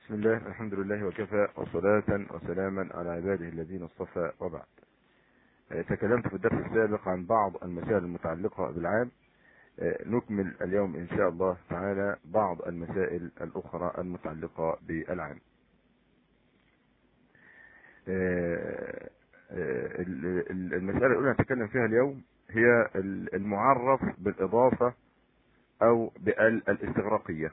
بسم الله الحمد لله وكفى وصلاة وسلاما على عباده الذين اصطفى وبعد تكلمت في الدرس السابق عن بعض المسائل المتعلقة بالعام نكمل اليوم إن شاء الله تعالى بعض المسائل الأخرى المتعلقة بالعام المسألة الأولى نتكلم فيها اليوم هي المعرف بالإضافة أو بال الاستغراقية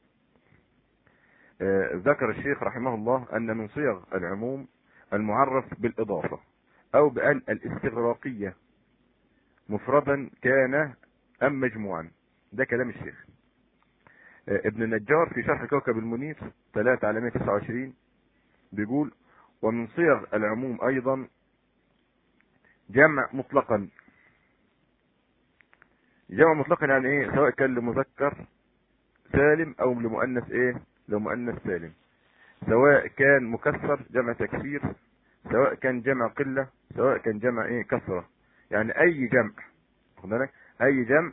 ذكر الشيخ رحمه الله أن من صيغ العموم المعرف بالإضافة أو بال الاستغراقية مفردا كان أم مجموعا ده كلام الشيخ ابن النجار في شرح كوكب المنير 3 على 129 بيقول ومن صيغ العموم أيضا جمع مطلقا جمع مطلقا يعني ايه سواء كان لمذكر سالم او لمؤنث ايه لمؤنث سالم سواء كان مكسر جمع تكسير سواء كان جمع قلة سواء كان جمع ايه كسرة يعني اي جمع خد بالك اي جمع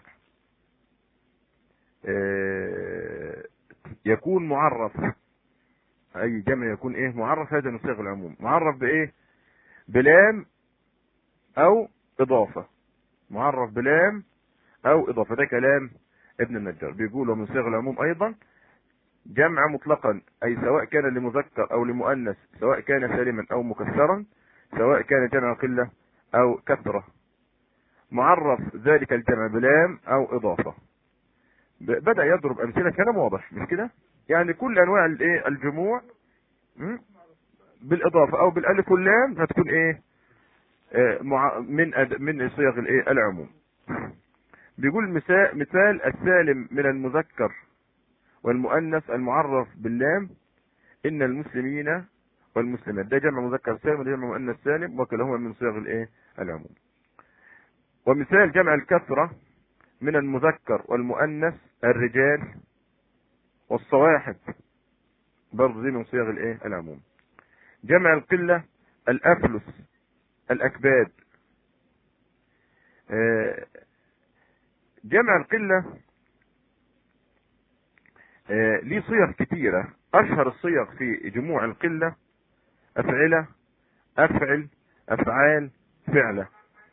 اه يكون معرف اي جمع يكون ايه معرف هذا من صيغ العموم معرف بايه بلام او اضافة معرف بلام او اضافة ده كلام ابن النجار بيقول ومن صيغ العموم ايضا جمع مطلقا اي سواء كان لمذكر او لمؤنث سواء كان سالما او مكسرا سواء كان جمع قلة او كثرة معرف ذلك الجمع بلام او اضافة بدأ يضرب امثلة كلام واضح مش كده يعني كل انواع الايه الجموع بالاضافة او بالالف واللام هتكون ايه من من صيغ الايه العموم بيقول مثال مثال السالم من المذكر والمؤنث المعرف باللام ان المسلمين والمسلمات ده جمع مذكر سالم وده جمع مؤنث سالم وكلاهما من صيغ الايه العموم ومثال جمع الكثرة من المذكر والمؤنث الرجال والصواحب برضه دي من صيغ الايه العموم جمع القلة الافلس الاكباد جمع القلة ليه صيغ كتيرة اشهر الصيغ في جموع القلة افعلة افعل افعال فعلة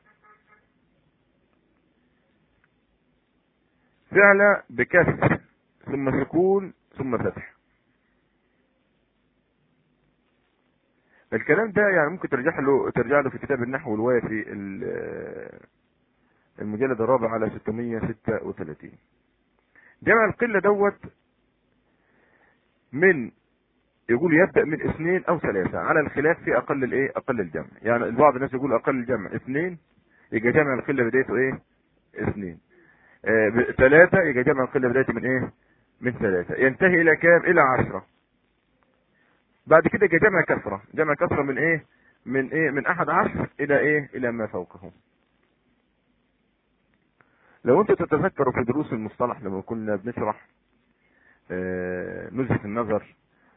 فعلة بكسر ثم سكون ثم فتح الكلام ده يعني ممكن ترجع له ترجع له في كتاب النحو الوافي المجلد الرابع على 636 جمع القلة دوت من يقول يبدأ من اثنين او ثلاثة على الخلاف في اقل الايه اقل الجمع يعني بعض الناس يقول اقل الجمع اثنين يبقى جمع القلة بدايته ايه اثنين آه ثلاثة يبقى جمع القلة بدايته من ايه من ثلاثة ينتهي الى كام الى عشرة بعد كده يبقى جمع كثرة جمع كثرة من ايه من ايه من احد عشر الى ايه الى ما فوقه لو انتوا تتذكروا في دروس المصطلح لما كنا بنشرح آه نزهة النظر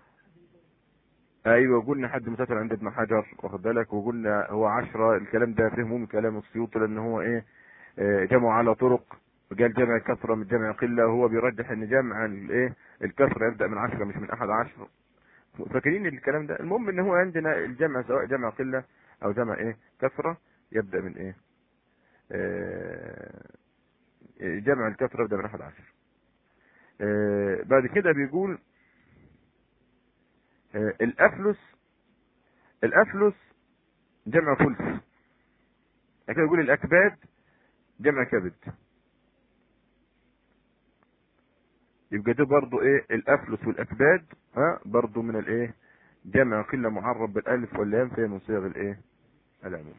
ايوه قلنا حد مسافر عند ابن حجر واخد بالك وقلنا هو عشرة الكلام ده فهمه من كلام السيوطي لان هو ايه آه جمعوا على طرق وقال جمع كثرة من جمع قلة وهو بيرجح ان جمع الايه الكثرة يبدأ من عشرة مش من احد عشر فاكرين الكلام ده المهم ان هو عندنا الجمع سواء جمع قلة او جمع ايه كثرة يبدأ من ايه آه جمع الكثرة يبدأ من احد عشر آه بعد كده بيقول آه الافلس الافلس جمع فلس كده يقول الاكباد جمع كبد يبقى ده برضو ايه الافلس والاكباد ها برضو من الايه جمع قله معرب بالالف واللام فهي من صيغ الايه العموم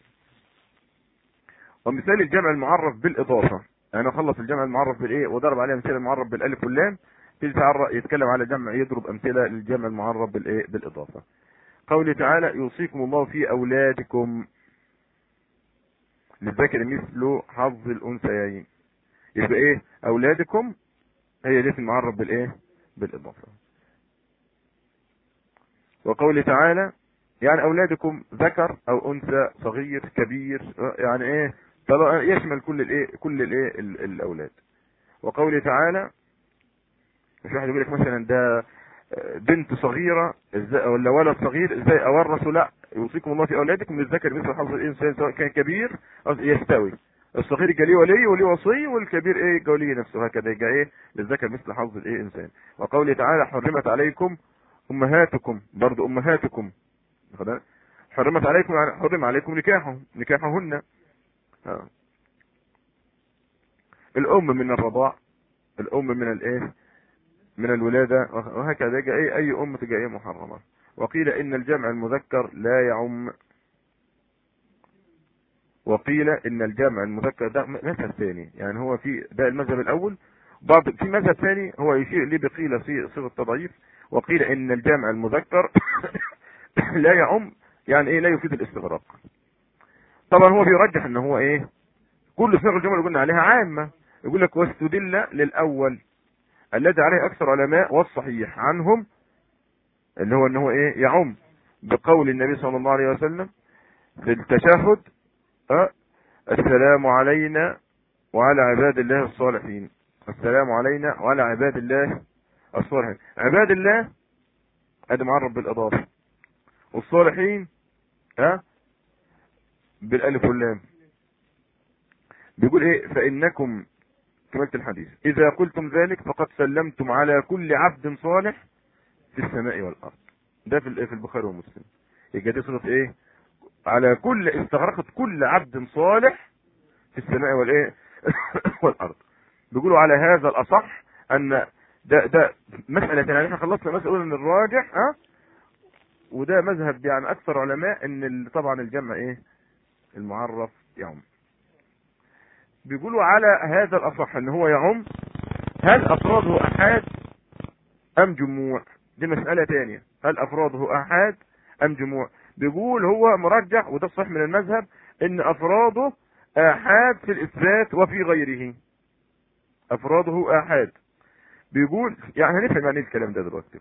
ومثال الجمع المعرف بالاضافه انا خلص الجمع المعرف بالايه وضرب عليه امثله المعرف بالالف واللام تيجي يتكلم على جمع يضرب امثله للجمع المعرف بالايه بالاضافه قوله تعالى يوصيكم الله في اولادكم للذكر مثل حظ الانثيين يبقى ايه اولادكم هي دي المعرف بالايه بالاضافه وقوله تعالى يعني اولادكم ذكر او انثى صغير كبير يعني ايه يشمل كل الايه كل الايه الاولاد وقوله تعالى مش واحد يقول لك مثلا ده بنت صغيرة ازاي ولا ولد صغير ازاي اورثه لا يوصيكم الله في اولادكم للذكر مثل حظ الانسان سواء كان كبير او يستوي الصغير يبقى ليه ولي وليه وصي والكبير ايه يبقى ولي نفسه هكذا يبقى ايه للذكر مثل حظ الايه انسان وقوله تعالى حرمت عليكم امهاتكم برضو امهاتكم حرمت عليكم حرم عليكم نكاحهم نكاحهن آه. الام من الرضاع الام من الايه من الولادة وهكذا جاء اي اي ام تجاء ايه محرمة وقيل ان الجمع المذكر لا يعم وقيل ان الجمع المذكر ده مذهب ثاني يعني هو في ده المذهب الاول بعض في مذهب ثاني هو يشير ليه بقيل صيغه تضعيف وقيل ان الجمع المذكر لا يعم يعني ايه لا يفيد الاستغراق طبعا هو بيرجح ان هو ايه كل صيغ الجمل اللي قلنا عليها عامه يقول لك واستدل للاول الذي عليه اكثر علماء والصحيح عنهم اللي هو ان هو ايه يعم بقول النبي صلى الله عليه وسلم في التشهد أه السلام علينا وعلى عباد الله الصالحين السلام علينا وعلى عباد الله الصالحين عباد الله ادي معرب بالاضافه والصالحين ها أه بالالف واللام بيقول ايه فانكم كملت الحديث اذا قلتم ذلك فقد سلمتم على كل عبد صالح في السماء والارض ده في في البخاري ومسلم يبقى دي صيغه ايه على كل استغرقت كل عبد صالح في السماء والايه والارض بيقولوا على هذا الاصح ان ده ده مساله يعني احنا خلصنا مساله ان الراجح ها وده مذهب يعني اكثر علماء ان طبعا الجمع ايه المعرف يعم بيقولوا على هذا الاصح ان هو يعم هل افراده احاد ام جموع دي مسألة تانية هل افراده احاد ام جموع بيقول هو مرجح وده الصح من المذهب ان افراده احاد في الاثبات وفي غيره افراده احاد بيقول يعني هنفهم يعني الكلام ده دلوقتي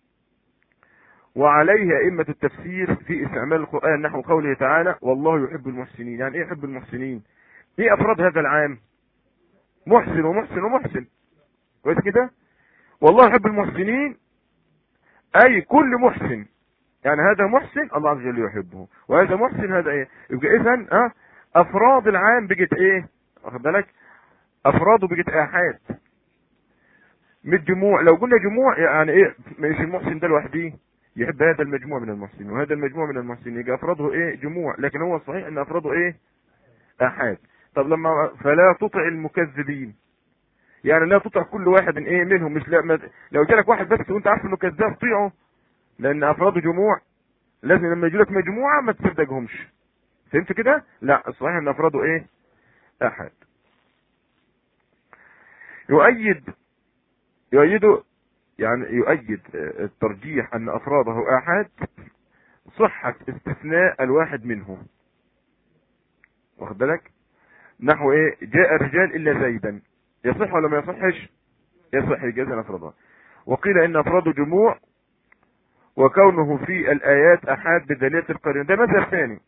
وعليه ائمة التفسير في استعمال القرآن نحو قوله تعالى والله يحب المحسنين يعني ايه يحب المحسنين ايه افراد هذا العام محسن ومحسن ومحسن كويس كده والله يحب المحسنين اي كل محسن يعني هذا محسن الله عز وجل يحبه وهذا محسن هذا ايه يبقى اذا اه افراد العام بقت ايه واخد بالك افراده بقت احاد من جموع لو قلنا جموع يعني ايه مش المحسن ده لوحده يحب هذا المجموع من المحسنين وهذا المجموع من المحسنين يبقى افراده ايه جموع لكن هو الصحيح ان افراده ايه احاد طب لما فلا تطع المكذبين يعني لا تطع كل واحد ايه منهم مش لا لو جالك واحد بس وانت عارف انه كذاب طيعه لان افراده جموع لازم لما يجي لك مجموعه ما تصدقهمش فهمت كده لا الصحيح ان افراده ايه احد يؤيد يؤيد يعني يؤيد الترجيح ان افراده احد صحة استثناء الواحد منهم واخد بالك نحو ايه جاء الرجال الا زيدا يصح ولا ما يصحش يصح الجزء افرادها وقيل ان افراد جموع وكونه في الايات احاد بدليل القرين ده مذهب ثاني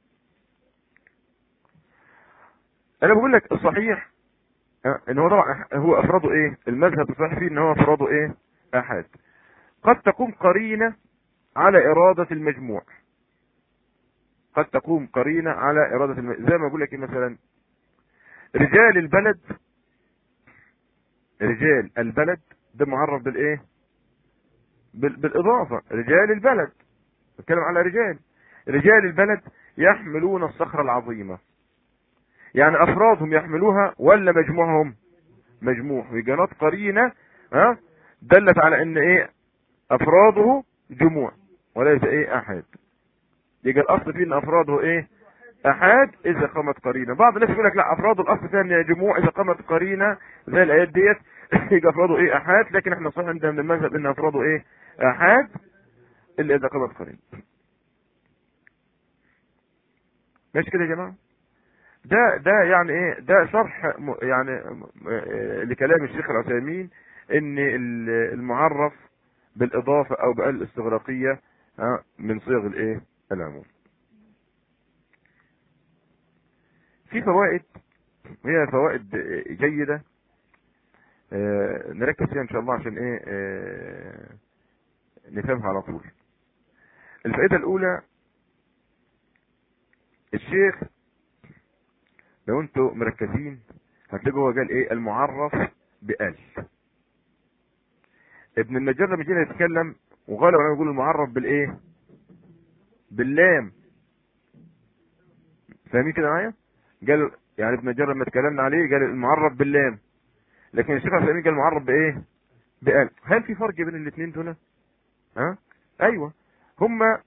انا بقول لك الصحيح ان هو طبعا هو افراده ايه المذهب الصحيح فيه ان هو افراده ايه احاد قد تقوم قرينه على اراده المجموع قد تقوم قرينه على اراده المجموع زي ما بقول لك مثلا رجال البلد رجال البلد ده معرف بالايه بال... بالاضافه رجال البلد بتكلم على رجال رجال البلد يحملون الصخرة العظيمة يعني افرادهم يحملوها ولا مجموعهم مجموع وجنات قرينة ها دلت على ان ايه افراده جموع وليس ايه احد يجي الاصل فيه ان افراده ايه احاد اذا قامت قرينه بعض الناس يقول لك لا افراد الاصل فيها ان جموع اذا قامت قرينه زي الايات ديت يبقى افراده ايه احاد لكن احنا صحيح عندنا من المذهب ان افراده ايه احاد الا اذا قامت قرينه ماشي كده يا جماعه ده ده يعني ايه ده شرح يعني لكلام الشيخ العثيمين ان المعرف بالاضافه او بال الاستغراقيه من صيغ الايه العموم في فوائد هي فوائد جيدة نركز فيها ان شاء الله عشان ايه نفهمها على طول الفائدة الأولى الشيخ لو انتوا مركزين هتلاقوا هو قال ايه المعرف بأل ابن النجار لما جينا يتكلم وغالبا العلماء يقول المعرف بالايه باللام فاهمين كده معايا قال يعني ابن النجار لما اتكلمنا عليه قال المعرف باللام لكن الشيخ عثيمين قال المعرف بايه بأل هل في فرق بين الاثنين دول ها ايوه هما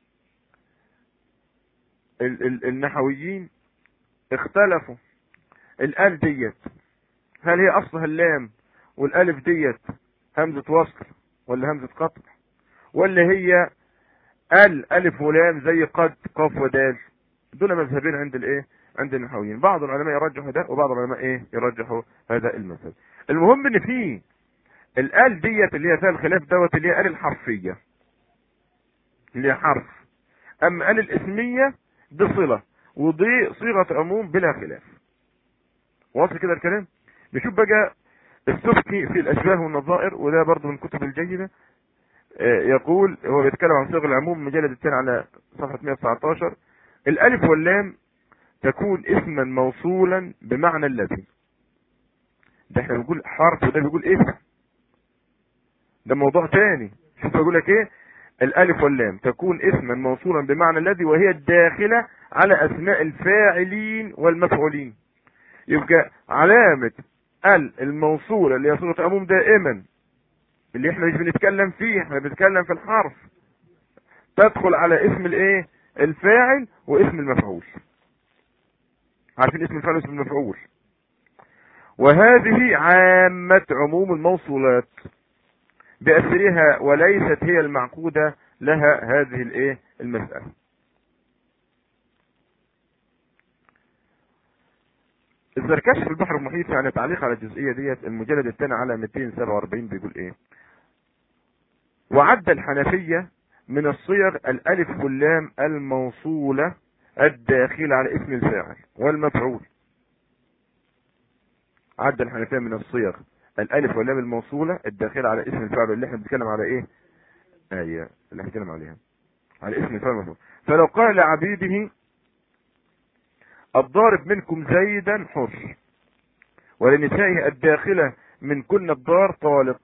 ال ال النحويين اختلفوا الال ديت هل هي اصلها اللام والالف ديت همزة وصل ولا همزة قطع ولا هي ال الف ولام زي قد قاف ودال دول مذهبين عند الايه عند النحويين بعض العلماء يرجحوا ده وبعض العلماء ايه يرجحوا هذا المذهب المهم ان في الال ديت اللي هي فيها الخلاف دوت اللي هي ال الحرفيه اللي هي حرف اما ال الاسميه دي صله ودي صيغه عموم بلا خلاف واصل كده الكلام نشوف بقى السبكي في الاشباه والنظائر وده برضه من الكتب الجيده يقول هو بيتكلم عن صيغ العموم مجلد الثاني على صفحه 119 الالف واللام تكون اسما موصولا بمعنى الذي ده احنا بنقول حرف وده بيقول اسم ده موضوع تاني شوف بيقول لك ايه الالف واللام تكون اسما موصولا بمعنى الذي وهي الداخله على اسماء الفاعلين والمفعولين يبقى علامه ال الموصوله اللي هي صيغه عموم دائما اللي احنا مش بنتكلم فيه احنا بنتكلم في الحرف تدخل على اسم الايه الفاعل واسم المفعول عارفين اسم الفاعل واسم المفعول وهذه عامة عموم الموصولات بأسرها وليست هي المعقودة لها هذه الايه المسألة الزركشي في البحر المحيط يعني تعليق على الجزئية ديت المجلد الثاني على 247 بيقول ايه وعد الحنفية من الصيغ الالف واللام الموصولة الداخلة على اسم الفاعل والمفعول عد الحنفية من الصيغ الالف واللام الموصولة الداخلة على اسم الفاعل اللي احنا بنتكلم على ايه ايه اللي احنا بنتكلم عليها على اسم الفاعل والمفعول فلو قال لعبيده الضارب منكم زيدا حر ولنسائه الداخلة من كل الدار طالق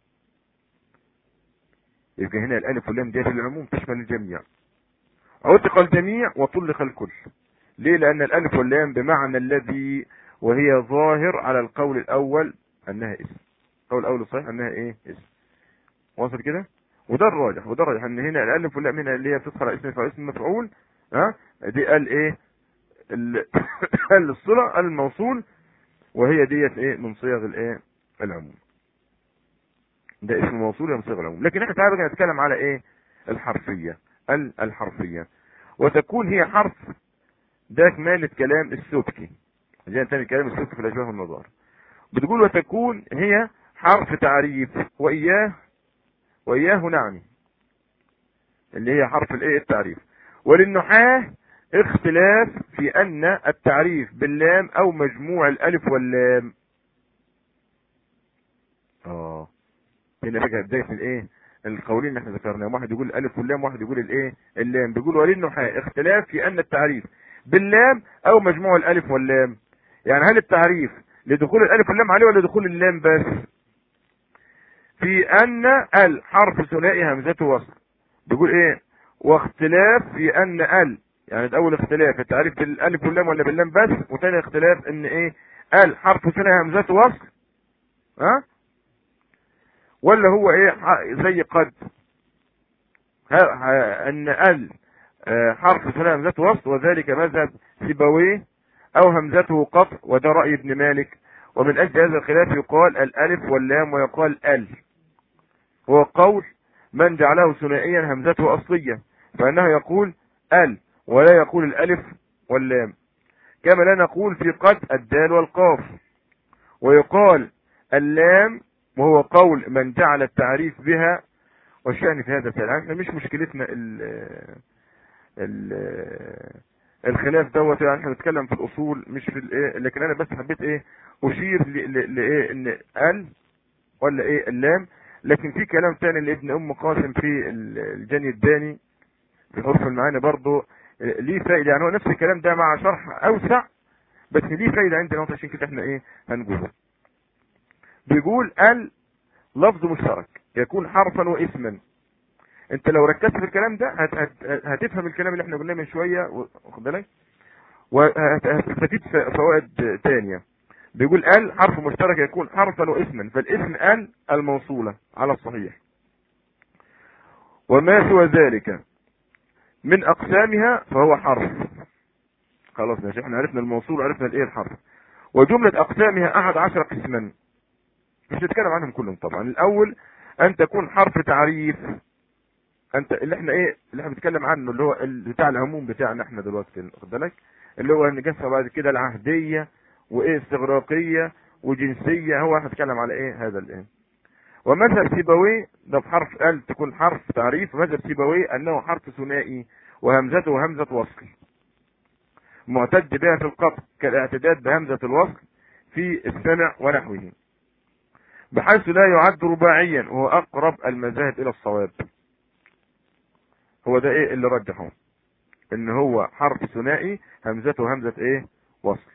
يبقى هنا الالف واللام دي في العموم تشمل الجميع عتق الجميع وطلق الكل ليه لان الالف واللام بمعنى الذي وهي ظاهر على القول الاول انها اسم القول الاول الصحيح انها ايه اسم واصل كده وده الراجح وده الراجح ان هنا الالف واللام هنا اللي هي بتدخل على اسم فعل اسم مفعول ها دي قال ايه قال الصله الموصول وهي ديت ايه من صيغ الايه العموم ده اسم موصول من صيغ العموم لكن احنا تعالى بقى نتكلم على ايه الحرفيه ال الحرفيه وتكون هي حرف ده كمالة كلام السبكي زي تاني كلام السبكي في الاشباه والنظار بتقول وتكون هي حرف تعريف واياه واياه نعني اللي هي حرف الايه التعريف وللنحاه اختلاف في ان التعريف باللام او مجموع الالف واللام اه هنا بقى بدايه الايه القولين اللي احنا ذكرناهم واحد يقول الالف واللام واحد يقول الايه اللام بيقول وللنحاة اختلاف في ان التعريف باللام او مجموع الالف واللام يعني هل التعريف لدخول الالف واللام عليه ولا دخول اللام بس في ان ال حرف ثنائي همزته وصل بيقول ايه واختلاف في ان ال يعني ده اول اختلاف التعريف بالالف واللام ولا باللام بس وثاني اختلاف ان ايه ال حرف ثنائي همزته وصل ها ولا هو ايه زي قد ان ال حرف ثنائي همزته وصل وذلك مذهب سيبويه او همزته قطع وده رأي ابن مالك ومن اجل هذا الخلاف يقال الالف واللام ويقال ال هو قول من جعله ثنائيا همزته اصلية فانه يقول ال ولا يقول الالف واللام كما لا نقول في قد الدال والقاف ويقال اللام وهو قول من جعل التعريف بها والشأن في هذا الكلام احنا مش مشكلتنا ال ال الخلاف دوت يعني احنا بنتكلم في الاصول مش في الايه لكن انا بس حبيت ايه اشير لايه ان ال ولا ايه اللام لكن في كلام ثاني لابن ام قاسم في الجني الداني في حروف المعاني برضه ليه فائده يعني هو نفس الكلام ده مع شرح اوسع بس ليه فائده عندنا عشان كده احنا ايه هنقوله بيقول ال لفظ مشترك يكون حرفا واسما انت لو ركزت في الكلام ده هت هت هتفهم الكلام اللي احنا قلناه من شويه واخد بالك وهتستفيد فوائد تانية بيقول ال حرف مشترك يكون حرفا واسما فالاسم ال الموصولة على الصحيح وما سوى ذلك من اقسامها فهو حرف خلاص ماشي احنا عرفنا الموصول وعرفنا الايه الحرف وجملة اقسامها احد عشر قسما مش نتكلم عنهم كلهم طبعا الاول ان تكون حرف تعريف انت اللي احنا ايه اللي احنا بنتكلم عنه اللي هو بتاع العموم بتاعنا احنا دلوقتي واخد بالك اللي هو نجسها بعد كده العهديه وايه استغراقيه وجنسيه هو هنتكلم على ايه هذا الايه ومذهب سيبوي ده في حرف ال تكون حرف تعريف ومذهب سيبوي انه حرف ثنائي وهمزته همزه وصل معتد بها في القطع كالاعتداد بهمزه الوصل في السمع ونحوه بحيث لا يعد رباعيا وهو اقرب المذاهب الى الصواب هو ده ايه اللي رجحه ان هو حرف ثنائي همزته همزة ايه وصل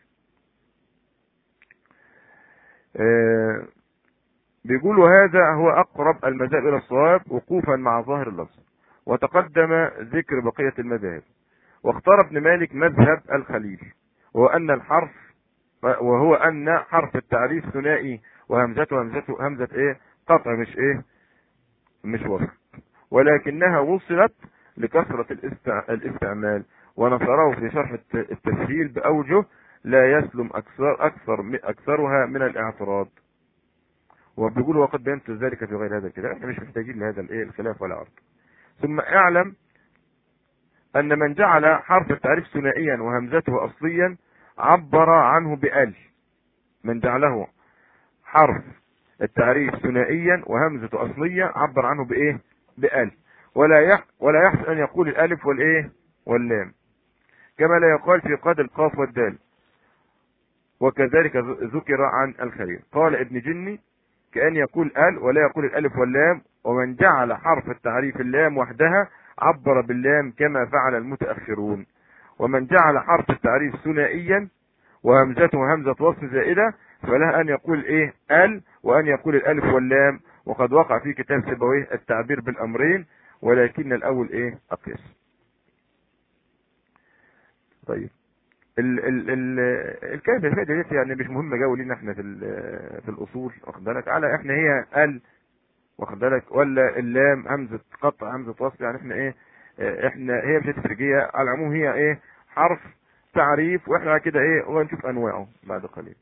آه بيقولوا هذا هو اقرب المذاهب الى الصواب وقوفا مع ظاهر اللفظ وتقدم ذكر بقية المذاهب واختار ابن مالك مذهب الخليل وهو ان الحرف وهو ان حرف التعريف ثنائي وهمزته همزته همزة ايه قطع مش ايه مش وصل ولكنها وصلت لكثرة الاستعمال ونصره في شرح التسهيل بأوجه لا يسلم أكثر أكثر أكثرها من الاعتراض وبيقول وقد بينت ذلك في غير هذا الكلام احنا مش محتاجين لهذا الايه الخلاف ولا عرض ثم اعلم ان من جعل حرف التعريف ثنائيا وهمزته اصليا عبر عنه بال من جعله حرف التعريف ثنائيا وهمزته اصلية عبر عنه بايه بال ولا يح ولا يحسن ان يقول الالف والايه واللام كما لا يقال في قد القاف والدال وكذلك ذكر عن الخليل قال ابن جني كأن يقول ال ولا يقول الالف واللام ومن جعل حرف التعريف اللام وحدها عبر باللام كما فعل المتأخرون ومن جعل حرف التعريف ثنائيا وهمزته همزة وصل زائدة فله أن يقول إيه ال وأن يقول الألف واللام وقد وقع في كتاب سبويه التعبير بالأمرين ولكن الاول ايه اقيس طيب ال ال ال الكلمه الفائده ديت يعني مش مهمه قوي لينا احنا في في الاصول واخد بالك على احنا هي ال واخد بالك ولا اللام همزه قطع همزه وصل يعني احنا ايه احنا هي مش هتفرقيه على العموم هي ايه حرف تعريف واحنا كده ايه وهنشوف انواعه بعد قليل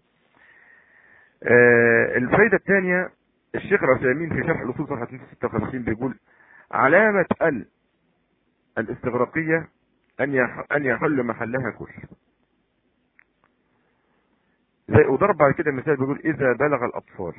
اه الفايده الثانيه الشيخ العثيمين في شرح الاصول صفحه 256 بيقول علامة ال الاستغراقية ان ان يحل محلها كل زي وضرب بعد كده مثال بيقول اذا بلغ الاطفال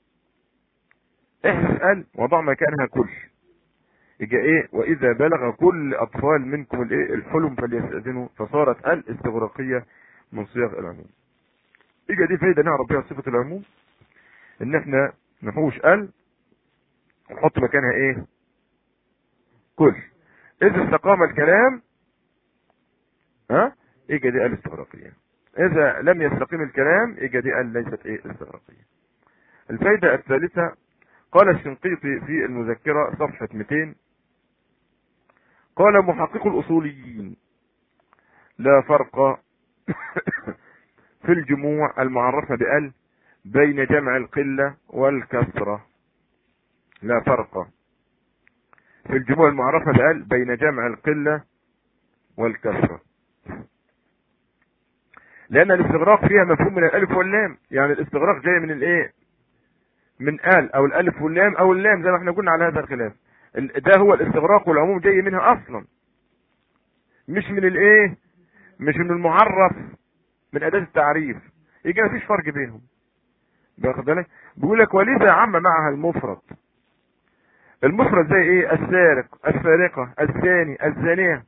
احذف ال وضع مكانها كل يجي ايه واذا بلغ كل اطفال منكم الايه الحلم فليستاذنوا فصارت ال استغراقية من صيغ العموم يجي دي فايدة نعرف بيها صفة العموم ان احنا نحوش ال ونحط مكانها ايه كل اذا استقام الكلام ها اجا دي الاستغراقية اذا لم يستقيم الكلام اجا دي ليست ايه استغراقية الفايدة الثالثة قال الشنقيطي في المذكرة صفحة 200 قال محقق الاصوليين لا فرق في الجموع المعرفة بأل بين جمع القلة والكثرة لا فرق في الجموع المعرفة بأل بين جمع القلة والكثرة لأن الاستغراق فيها مفهوم من الألف واللام يعني الاستغراق جاي من الايه من آل أو الألف واللام أو اللام زي ما احنا قلنا على هذا الخلاف ده هو الاستغراق والعموم جاي منها أصلا مش من الايه مش من المعرف من أداة التعريف يجي مفيش فرق بينهم باخد بالك بيقول لك ولذا عم معها المفرد المفرد زي ايه السارق السارقة الزاني الزانية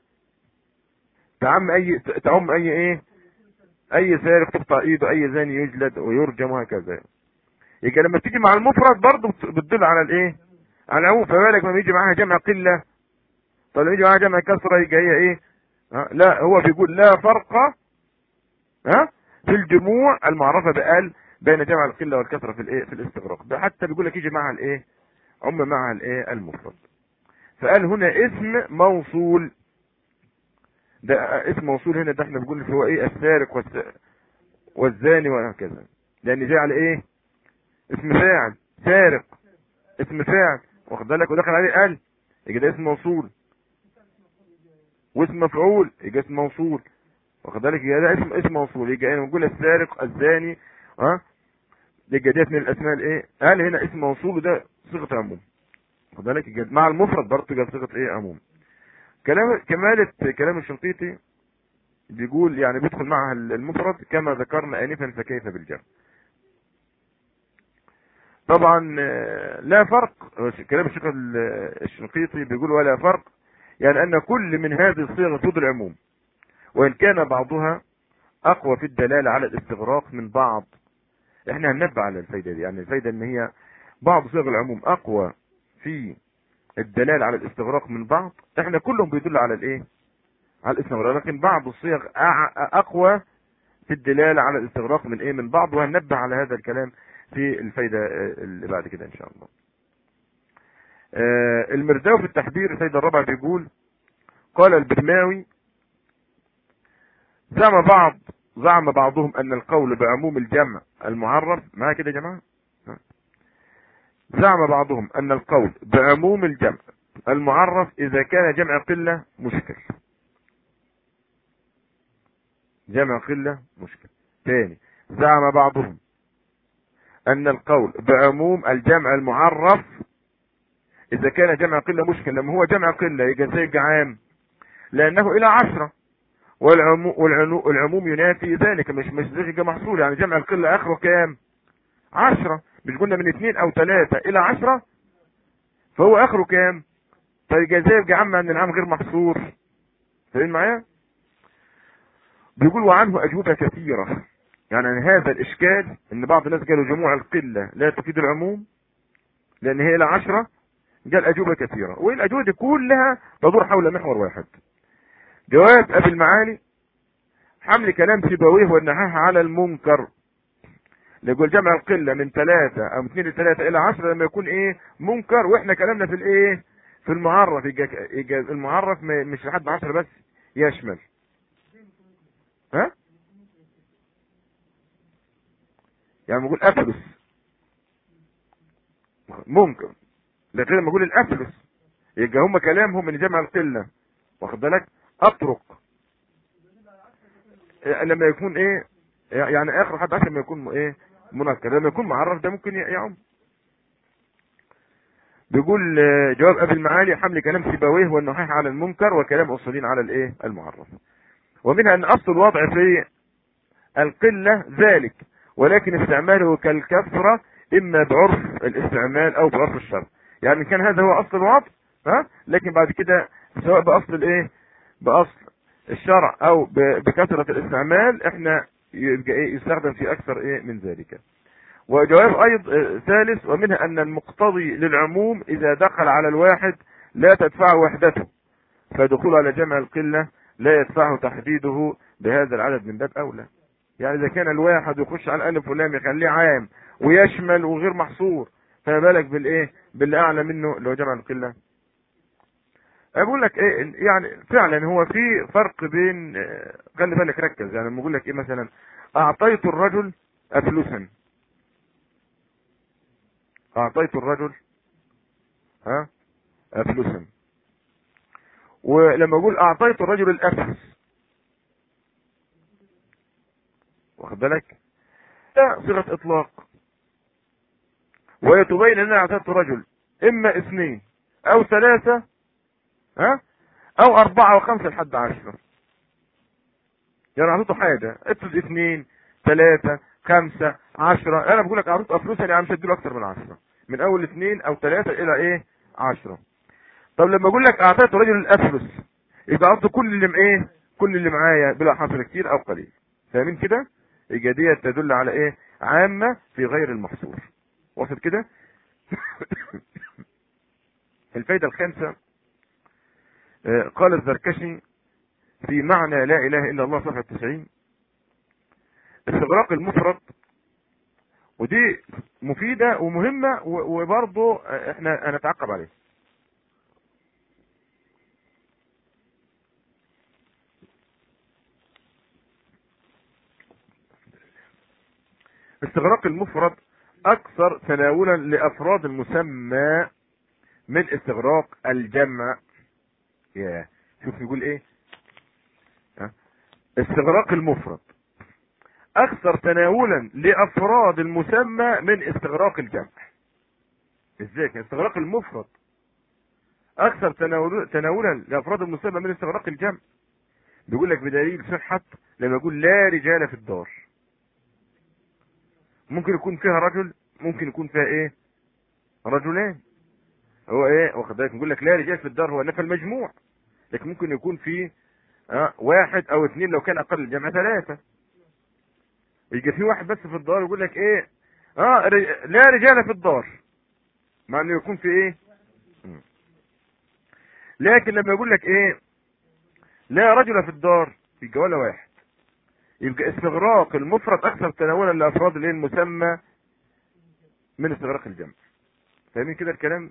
تعم اي تعم اي ايه اي سارق تقطع ايده اي زاني يجلد ويرجم وهكذا يبقى لما تيجي مع المفرد برضه بتدل على الايه على العموم فبالك لما يجي معاها جمع قله طب لما يجي معاها جمع كسره يبقى هي ايه ها؟ لا هو بيقول لا فرق ها في الجموع المعرفه بال بين جمع القله والكسره في الايه في الاستغراق ده حتى بيقول لك يجي معها الايه عم معها الايه المفرد فقال هنا اسم موصول ده اسم موصول هنا ده احنا بنقول هو ايه السارق والس... والزاني وهكذا لان جاي على ايه اسم فاعل سارق اسم فاعل واخد بالك ودخل عليه قال يبقى ده اسم موصول واسم مفعول يبقى اسم موصول واخد بالك يبقى ده اسم اسم موصول يبقى هنا بنقول السارق الزاني ها يبقى ديت من الاسماء الايه قال هنا اسم موصول وده صيغه عموم واخد بالك يبقى مع المفرد برضه يبقى صيغه ايه عموم كلام كمالة كلام الشنقيطي بيقول يعني بيدخل معها المفرد كما ذكرنا انفا فكيف بالجمع طبعا لا فرق كلام الشيخ الشنقيطي بيقول ولا فرق يعني ان كل من هذه الصيغ تفيد العموم وان كان بعضها اقوى في الدلالة على الاستغراق من بعض احنا هننبه على الفايدة دي يعني الفايدة ان هي بعض صيغ العموم اقوى في الدلالة على الاستغراق من بعض احنا كلهم بيدل على الايه على الاستغراق لكن بعض الصيغ اقوى في الدلالة على الاستغراق من ايه من بعض وهننبه على هذا الكلام في الفايدة اللي بعد كده ان شاء الله آه المرداوي في التحبير الفايدة الرابعة بيقول قال البرماوي زعم بعض زعم بعضهم ان القول بعموم الجمع المعرف معايا كده يا جماعه زعم بعضهم ان القول بعموم الجمع المعرف اذا كان جمع قلة مشكل جمع قلة مشكل ثاني زعم بعضهم ان القول بعموم الجمع المعرف اذا كان جمع قلة مشكل لما هو جمع قلة يبقى زي عام لانه الى عشرة والعموم, والعموم ينافي ذلك مش مش زي محصول يعني جمع القلة اخره كام عشرة مش قلنا من اثنين او ثلاثة الى عشرة فهو اخره كام فيبقى زي يبقى عم ان العام غير محصور فاهمين معايا بيقول وعنه اجوبة كثيرة يعني هذا الاشكال ان بعض الناس قالوا جموع القلة لا تفيد العموم لان هي الى عشرة قال اجوبة كثيرة والاجوبة دي كلها تدور حول محور واحد جواب ابي المعالي حمل كلام سيبويه والنهاه على المنكر نقول جمع القلة من ثلاثة او من اثنين لثلاثة الى عشرة لما يكون ايه منكر واحنا كلامنا في الايه في المعرف يجي المعرف مش لحد عشرة بس يشمل ها يعني بقول افلس ممكن لكن لما اقول الافلس يبقى هم كلامهم من جمع القلة واخد بالك اترك لما يكون ايه يعني اخر حد عشان ما يكون ايه منكر لما يكون معرف ده ممكن يعم بيقول جواب ابي المعالي حمل كلام سيبويه والنحيح على المنكر وكلام اصولين على الايه المعرف ومنها ان اصل الوضع في القلة ذلك ولكن استعماله كالكثرة اما بعرف الاستعمال او بعرف الشرع يعني كان هذا هو اصل الوضع ها لكن بعد كده سواء باصل الايه باصل الشرع او بكثرة الاستعمال احنا يبقى ايه يستخدم في اكثر ايه من ذلك وجواب ايض ثالث ومنها ان المقتضي للعموم اذا دخل على الواحد لا تدفعه وحدته فدخول على جمع القلة لا يدفعه تحديده بهذا العدد من باب اولى يعني اذا كان الواحد يخش على الالف واللام يخليه عام ويشمل وغير محصور فما بالك بالايه باللي اعلى منه اللي هو جمع القله اقول لك ايه يعني فعلا هو في فرق بين خلي بالك ركز يعني لما اقول لك ايه مثلا اعطيت الرجل افلوسا اعطيت الرجل ها افلوسا ولما اقول اعطيت الرجل الافلس واخد بالك ده صيغه اطلاق وهي تبين ان انا اعطيت رجل اما اثنين او ثلاثه ها او اربعة وخمسة لحد عشرة يعني اعطيته حاجة افرض اثنين ثلاثة خمسة عشرة انا بقول لك اعطيته فلوس يعني مش هديله اكتر من عشرة من اول اثنين او ثلاثة الى ايه عشرة طب لما اقول لك اعطيت رجل الافلس يبقى اعطيته كل اللي ايه كل اللي معايا بلا حصر كتير او قليل فاهمين كده ايجادية تدل على ايه عامة في غير المحصور وصل كده الفايدة الخامسة آه، قال الزركشي في معنى لا اله الا الله صفحة 90 استغراق المفرد ودي مفيدة ومهمة و- وبرضه احنا هنتعقب عليها استغراق المفرد اكثر تناولا لافراد المسمى من استغراق الجمع يا شوف يقول ايه ها؟ استغراق المفرد اكثر تناولا لافراد المسمى من استغراق الجمع ازاي كان استغراق المفرد اكثر تناول- تناولا لافراد المسمى من استغراق الجمع بيقول لك بدليل صحة لما يقول لا رجال في الدار ممكن يكون فيها رجل ممكن يكون فيها ايه رجلان هو ايه واخد بالك نقول لك لا رجال في الدار هو نفى المجموع لكن ممكن يكون فيه آه واحد او اثنين لو كان اقل الجمع ثلاثة يجي في واحد بس في الدار يقول لك ايه اه ر- لا رجال في الدار مع انه يكون في ايه مم. لكن لما يقول لك ايه لا رجل في الدار يبقى ولا واحد يبقى استغراق المفرد اكثر تناولا لافراد الايه المسمى من استغراق الجمع فاهمين كده الكلام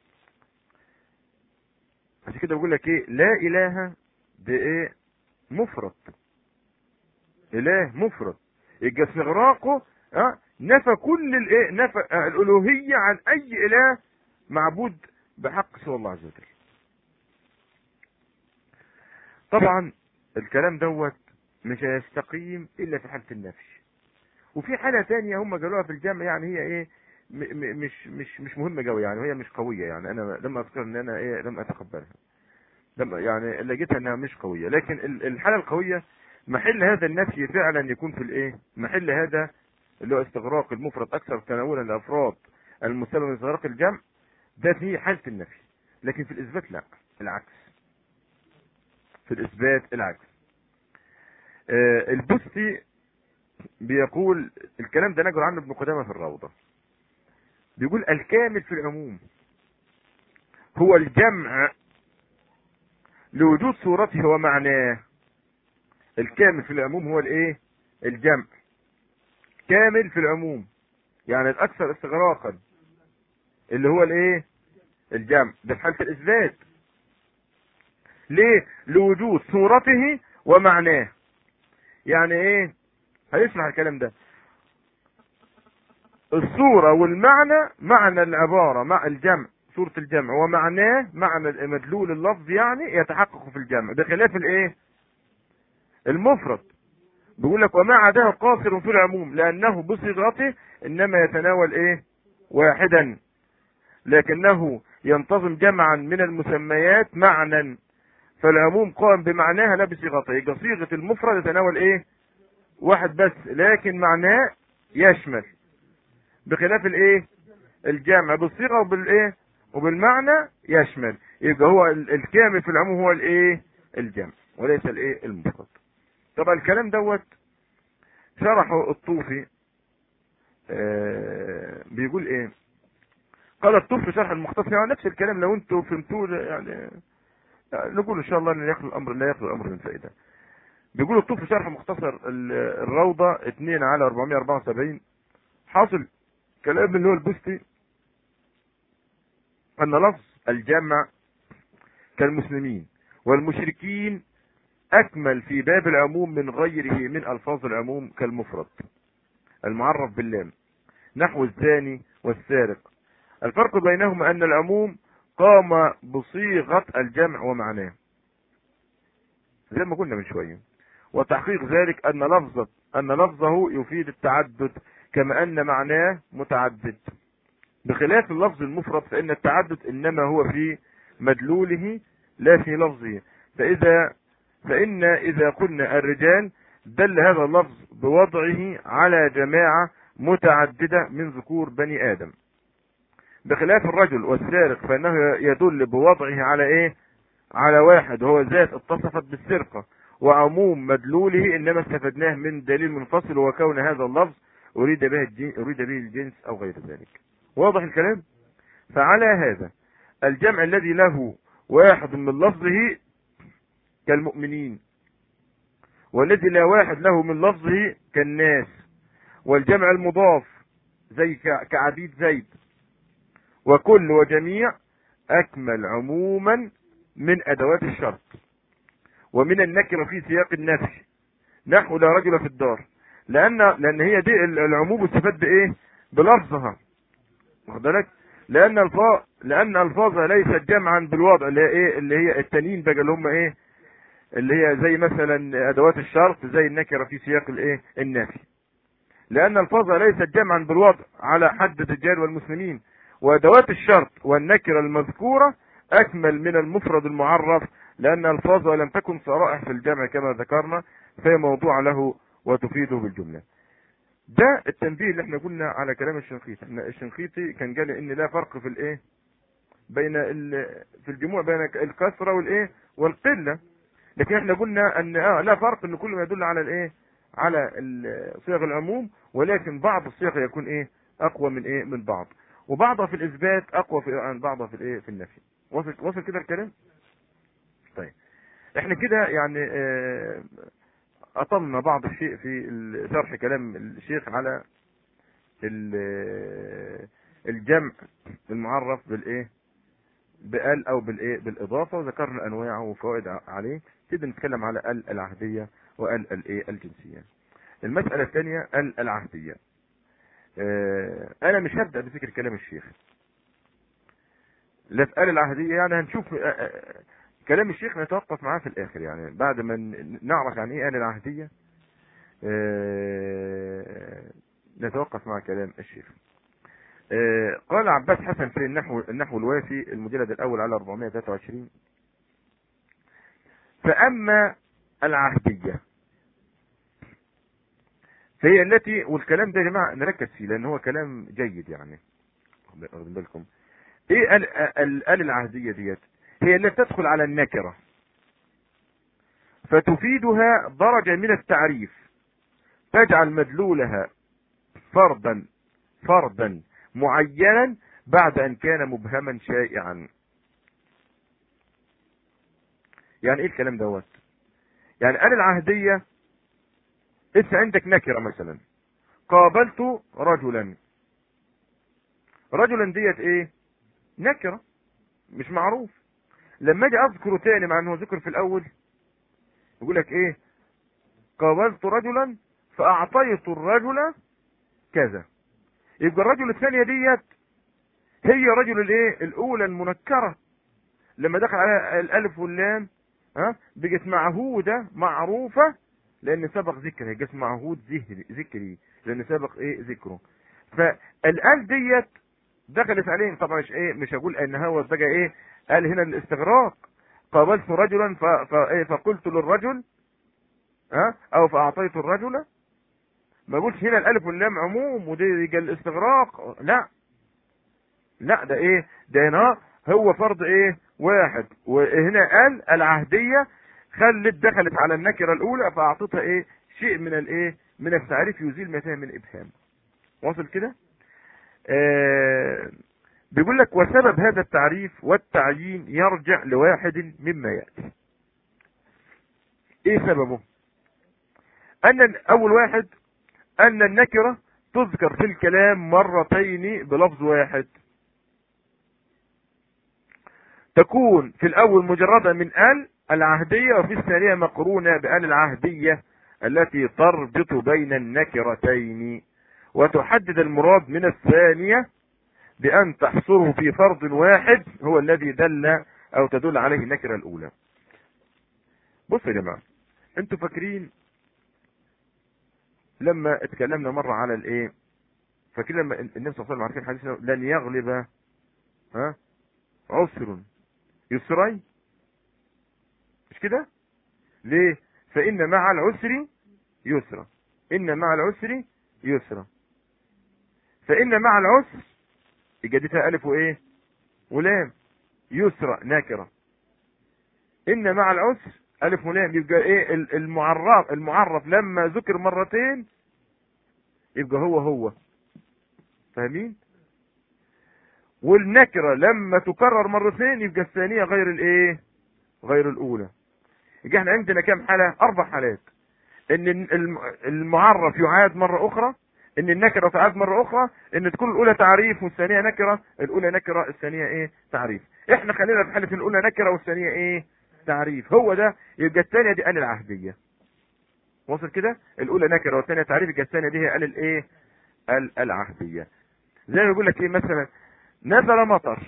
عشان كده بقول لك ايه لا اله ده ايه مفرد اله مفرد يبقى استغراقه اه نفى كل الايه نفى آه، الالوهيه عن اي اله معبود بحق سوى الله عز وجل طبعا الكلام دوت مش هيستقيم الا في حاله النفي وفي حاله تانية هم قالوها في الجامع يعني هي ايه م م مش مش مش مهمه قوي يعني هي مش قويه يعني انا لم اذكر ان انا ايه لم اتقبلها لم يعني لقيتها انها مش قويه لكن ال- الحاله القويه محل هذا النفي فعلا يكون في الايه محل هذا اللي هو استغراق المفرد اكثر تناولا لافراد المسمى من استغراق الجمع ده في حاله النفي لكن في الاثبات لا العكس في الاثبات العكس آه البستي بيقول الكلام ده نقل عنه ابن قدامه في الروضه بيقول الكامل في العموم هو الجمع لوجود صورته ومعناه الكامل في العموم هو الايه الجمع كامل في العموم يعني الاكثر استغراقا اللي هو الايه الجمع ده في حاله الاثبات ليه لوجود صورته ومعناه يعني ايه هيشرح الكلام ده الصورة والمعنى معنى العبارة مع الجمع صورة الجمع ومعناه معنى مدلول اللفظ يعني يتحقق في الجمع بخلاف الايه المفرد بيقول لك وما عداه قاصر في العموم لانه بصيغته انما يتناول ايه واحدا لكنه ينتظم جمعا من المسميات معنى فالعموم قائم بمعناها لا بصيغته يبقى صيغه المفرد يتناول ايه واحد بس لكن معناه يشمل بخلاف الايه الجمع بالصيغه وبالايه وبالمعنى يشمل يبقى هو ال- الكامل في العموم هو الايه الجمع وليس الايه المفرد طبعا الكلام دوت شرحه الطوفي آه بيقول ايه قال الطوفي شرح المختصر يعني نفس الكلام لو انتوا فهمتوه يعني يعني نقول ان شاء الله ان يخلو الامر لا يخلو الامر من فائده بيقول الطوفي شرح مختصر ال- الروضه 2 على 474 حاصل كلام اللي هو البستي ان لفظ الجمع كالمسلمين والمشركين اكمل في باب العموم من غيره من الفاظ العموم كالمفرد المعرف باللام نحو الزاني والسارق الفرق بينهما ان العموم قام بصيغة الجمع ومعناه زي ما قلنا من شوية وتحقيق ذلك ان لفظة ان لفظه يفيد التعدد كما ان معناه متعدد بخلاف اللفظ المفرد فان التعدد انما هو في مدلوله لا في لفظه فاذا فإن إذا قلنا الرجال دل هذا اللفظ بوضعه على جماعة متعددة من ذكور بني آدم بخلاف الرجل والسارق فإنه يدل بوضعه على إيه على واحد وهو ذات اتصفت بالسرقة وعموم مدلوله إنما استفدناه من دليل منفصل وكون هذا اللفظ أريد به الجن... أريد به الجنس أو غير ذلك واضح الكلام فعلى هذا الجمع الذي له واحد من لفظه كالمؤمنين والذي لا واحد له من لفظه كالناس والجمع المضاف زي كعبيد زيد وكل وجميع اكمل عموما من ادوات الشرط ومن النكره في سياق النفي نحو لا رجل في الدار لان لان هي دي العموم استفاد بايه بلفظها واخد بالك لان الفاظ لان الفاظها ليست جمعا بالوضع اللي هي ايه اللي هي التانيين بقى اللي هم ايه اللي هي زي مثلا ادوات الشرط زي النكره في سياق الايه النفي لان الفاظها ليست جمعا بالوضع على حد الرجال والمسلمين وادوات الشرط والنكره المذكوره اكمل من المفرد المعرف لان الفاظها لم تكن صرائح في الجمع كما ذكرنا فهي موضوع له وتفيده بالجمله ده التنبيه اللي احنا قلنا على كلام الشنقيطي ان الشنقيطي كان قال ان لا فرق في الايه بين في الجموع بين الكثره والايه والقله لكن احنا قلنا ان اه لا فرق ان كل ما يدل على الايه على صيغ العموم ولكن بعض الصيغ يكون ايه اقوى من ايه من بعض وبعضها في الاثبات اقوى في عن بعضها في الايه في النفي وصل وصل كده الكلام طيب احنا كده يعني اه اطلنا بعض الشيء في شرح كلام الشيخ على الجمع المعرف بالايه بال او بالايه بالاضافه وذكرنا انواعه وفوائد عليه كده نتكلم على ال العهديه وال الايه الجنسيه المساله الثانيه ال العهديه اه انا مش هبدا بذكر كلام الشيخ لا في ال العهديه يعني هنشوف اه كلام الشيخ نتوقف معاه في الاخر يعني بعد ما نعرف عن ايه ال العهديه اه نتوقف مع كلام الشيخ قال عباس حسن في النحو النحو الوافي المجلد الاول على 423 فاما العهديه فهي التي والكلام ده يا جماعه نركز فيه لان هو كلام جيد يعني واخدين بالكم ايه ال ال العهديه ديت هي التي تدخل على النكره فتفيدها درجه من التعريف تجعل مدلولها فردا فردا معينا بعد ان كان مبهما شائعا يعني ايه الكلام دوت يعني قال العهدية انت عندك نكرة مثلا قابلت رجلا رجلا ديت ايه نكرة مش معروف لما اجي اذكره تاني مع انه ذكر في الاول يقول لك ايه قابلت رجلا فاعطيت الرجل كذا يبقى الرجل الثانية ديت هي رجل الايه الاولى المنكرة لما دخل على الالف واللام ها بقت معهودة معروفة لان سبق ذكرها جت معهود ذهري ذكري لان سبق ايه ذكره فالال ديت دخلت عليه طبعا مش ايه مش هقول ان هو بقى ايه قال هنا الاستغراق قابلت رجلا ف... ف... إيه فقلت للرجل ها او فاعطيت الرجل ما اقولش هنا الالف واللام عموم ودي الاستغراق لا لا ده ايه ده هنا هو فرض ايه واحد وهنا قال العهدية خلت دخلت على النكرة الاولى فاعطتها ايه شيء من الايه من التعريف يزيل ما فيها من ابهام واصل كده آه بيقول لك وسبب هذا التعريف والتعيين يرجع لواحد مما يأتي ايه سببه ان اول واحد ان النكرة تذكر في الكلام مرتين بلفظ واحد تكون في الاول مجردة من ال العهدية وفي الثانية مقرونة بال العهدية التي تربط بين النكرتين وتحدد المراد من الثانية بأن تحصره في فرض واحد هو الذي دل أو تدل عليه النكرة الأولى بص يا جماعة انتوا فاكرين لما اتكلمنا مرة على الايه فاكرين لما النبي صلى الله عليه وسلم عارفين حديثنا لن يغلب ها عسر يسرين مش كده ليه فإن مع العسر يسرا إن مع العسر يسرا فإن مع العسر إجادتها ألف وإيه ولام يسرا ناكرة إن مع العسر ألف ولام يبقى إيه المعرف المعرف لما ذكر مرتين يبقى هو هو فاهمين والنكرة لما تكرر مرتين يبقى الثانية غير الايه غير الاولى يبقى احنا عندنا كام حالة اربع حالات ان الم- المعرف يعاد مرة اخرى ان النكرة تعاد مرة اخرى ان تكون الاولى تعريف والثانية نكرة الاولى نكرة الثانية ايه تعريف احنا خلينا في حالة الاولى نكرة والثانية ايه تعريف هو ده يبقى الثانية دي قال العهدية وصل كده الاولى نكرة والثانية تعريف يبقى الثانية دي هي قال الايه قال العهدية زي ما يقول لك ايه مثلا نزل مطر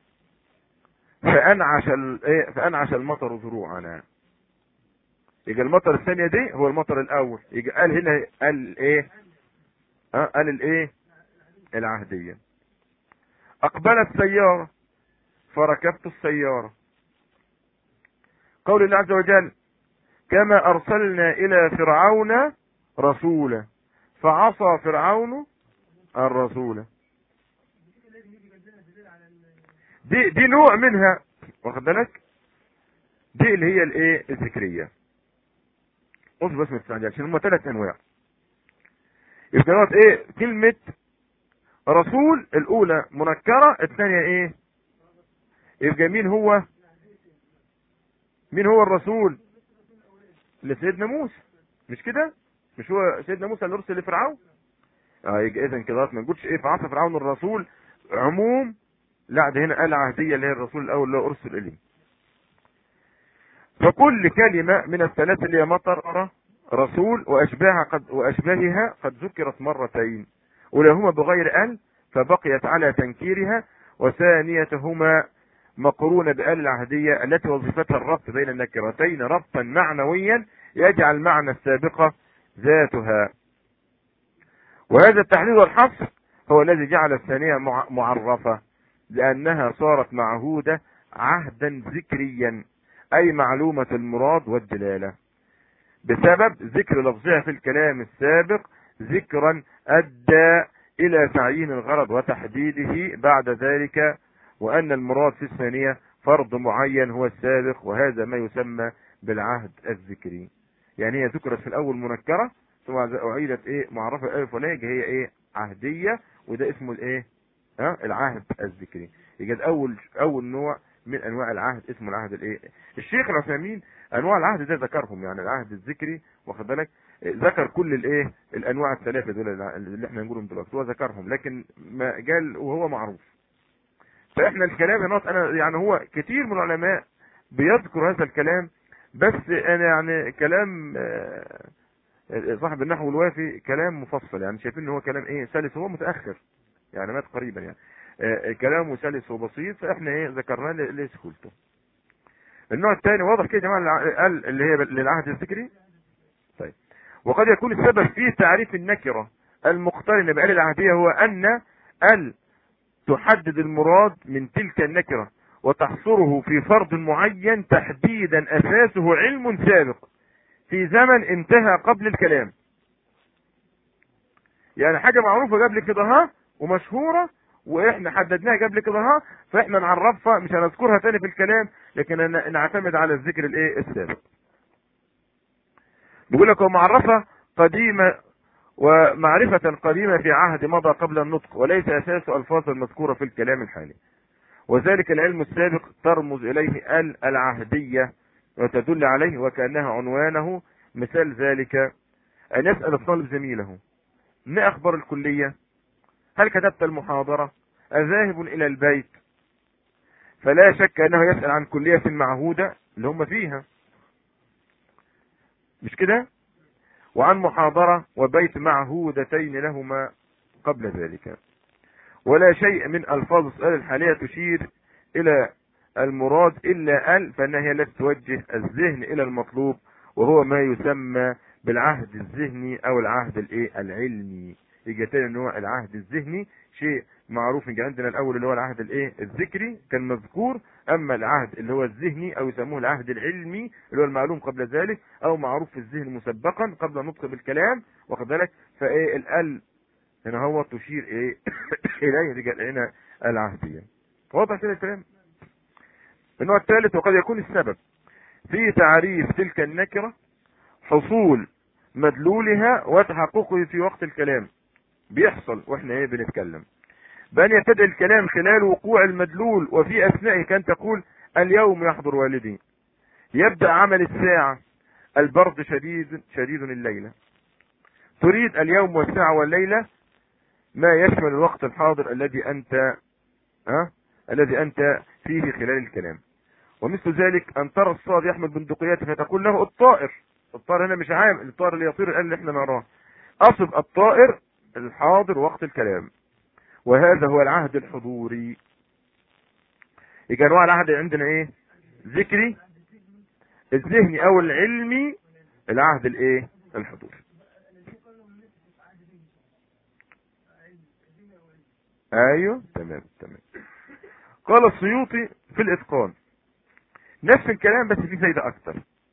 فانعش ال- ايه فانعش المطر ذروعنا يبقى المطر الثانية دي هو المطر الاول يبقى قال هنا قال ايه اه قال الايه العهدية اقبلت سيارة فركبت السيارة قول الله عز وجل كما ارسلنا الى فرعون رسولا فعصى فرعون الرسول دي دي نوع منها واخد بالك دي اللي هي الايه الذكريه بص بس ما تستعجلش عشان هم ثلاث انواع يبقى دوت ايه كلمه رسول الاولى منكره الثانيه ايه يبقى مين هو مين هو الرسول لسيدنا موسى مش كده مش هو سيدنا موسى اللي ارسل لفرعون اه يبقى اذا كده ما نقولش ايه فعصى فرعون الرسول عموم لا ده هنا قال عهديه اللي هي الرسول الاول اللي هو ارسل اليه فكل كلمه من الثلاث اللي هي مطر رسول واشباهها قد واشباهها قد ذكرت مرتين ولهما بغير ال فبقيت على تنكيرها وثانيتهما مقرونة بآل العهدية التي وظيفتها الربط بين النكرتين ربطا معنويا يجعل المعنى السابقة ذاتها وهذا التحديد والحصر هو الذي جعل الثانية مع- معرفة لأنها صارت معهودة عهدا ذكريا أي معلومة المراد والدلالة بسبب ذكر لفظها في الكلام السابق ذكرا أدى إلى تعيين الغرض وتحديده بعد ذلك وأن المراد في الثانية فرض معين هو السابق وهذا ما يسمى بالعهد الذكري يعني هي ذكرت في الأول منكرة ثم أعيدت إيه معرفة الألف واللام هي إيه عهدية وده اسمه الإيه ها العهد الذكري يبقى أول أول نوع من أنواع العهد اسمه العهد الإيه الشيخ العثيمين أنواع العهد ده ذكرهم يعني العهد الذكري واخد بالك ذكر كل الايه الانواع الثلاثه دول اللي احنا نقولهم دلوقتي هو ذكرهم لكن ما قال وهو معروف فاحنا الكلام هنا انا يعني هو كتير من العلماء بيذكر هذا الكلام بس انا يعني كلام آه، صاحب النحو الوافي كلام مفصل يعني شايفين ان هو كلام ايه سلس هو متاخر يعني مات قريبا يعني آه، كلامه سلس وبسيط فاحنا ايه ذكرناه ل- لسهولته النوع الثاني واضح كده يا جماعه اللي قال اللي هي للعهد الذكري طيب وقد يكون السبب في تعريف النكره المقترنه بآل العهديه هو ان ال تحدد المراد من تلك النكرة وتحصره في فرض معين تحديدا أساسه علم سابق في زمن انتهى قبل الكلام يعني حاجة معروفة قبل كده ها ومشهورة واحنا حددناها قبل كده ها فاحنا نعرفها مش هنذكرها تاني في الكلام لكن ن- نعتمد على الذكر الايه السابق بيقول لك هو معرفة قديمة ومعرفة قديمة في عهد مضى قبل النطق وليس أساس ألفاظ المذكورة في الكلام الحالي وذلك العلم السابق ترمز إليه ال العهدية وتدل عليه وكأنها عنوانه مثال ذلك أن يسأل الطالب زميله ما أخبار الكلية هل كتبت المحاضرة أذاهب إلى البيت فلا شك أنه يسأل عن كلية معهودة اللي هم فيها مش كده وعن محاضرة وبيت معهودتين لهما قبل ذلك ولا شيء من ألفاظ السؤال الحالية تشير إلى المراد إلا ال فإنها هي التي توجه الذهن إلى المطلوب وهو ما يسمى بالعهد الذهني أو العهد الإيه العلمي يجي تاني نوع العهد الذهني شيء معروف يجي عندنا الأول اللي هو العهد الإيه الذكري كان مذكور أما العهد اللي هو الذهني أو يسموه العهد العلمي اللي هو المعلوم قبل ذلك أو معروف في الذهن مسبقا قبل النطق بالكلام واخد بالك فإيه الال هنا هو تشير إيه إليه رجال هنا العهدية واضح كده الكلام النوع الثالث وقد يكون السبب في تعريف تلك النكرة حصول مدلولها وتحققه في وقت الكلام بيحصل واحنا ايه بنتكلم بأن يبتدئ الكلام خلال وقوع المدلول وفي أثنائه كان تقول اليوم يحضر والدي يبدأ عمل الساعة البرد شديد شديد الليلة تريد اليوم والساعة والليلة ما يشمل الوقت الحاضر الذي أنت ها الذي أنت فيه خلال الكلام ومثل ذلك أن ترى الصاد يحمل بندقيات فتقول له الطائر الطائر هنا مش عام الطائر اللي يطير الآن اللي احنا نراه أصب الطائر الحاضر وقت الكلام وهذا هو العهد الحضوري يبقى انواع العهد عندنا ايه ذكري الذهني او العلمي العهد الايه الحضوري ايوه تمام تمام قال السيوطي في الاتقان نفس الكلام بس فيه فايده اكتر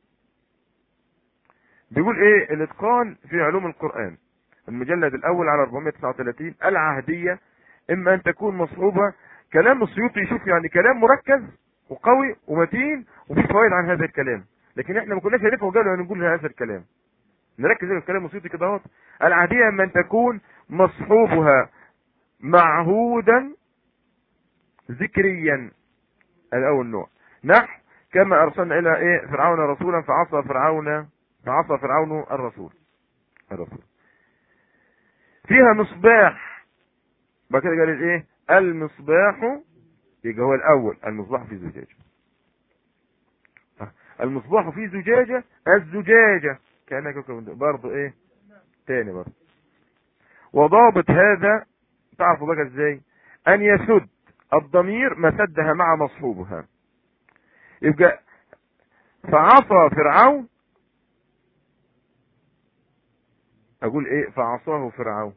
بيقول ايه الاتقان في علوم القران المجلد الاول على 439 العهديه اما ان تكون مصحوبه كلام السيوطي يشوف يعني كلام مركز وقوي ومتين وفي فوائد عن هذا الكلام لكن احنا ما كناش هنفهم قالوا نقول هذا الكلام نركز في الكلام السيوطي كده اهوت العهديه اما ان تكون مصحوبها معهودا ذكريا الاول نوع نحو كما ارسلنا الى ايه فرعون رسولا فعصى فرعون فعصى فرعون الرسول الرسول فيها مصباح بعد كده قال ايه المصباح يبقى هو الاول المصباح في زجاجه المصباح في زجاجه الزجاجه كانها كوكب برضه ايه تاني برضه وضابط هذا تعرفوا بقى ازاي ان يسد الضمير مسدها مع مصحوبها يبقى فعصى فرعون اقول ايه فعصاه فرعون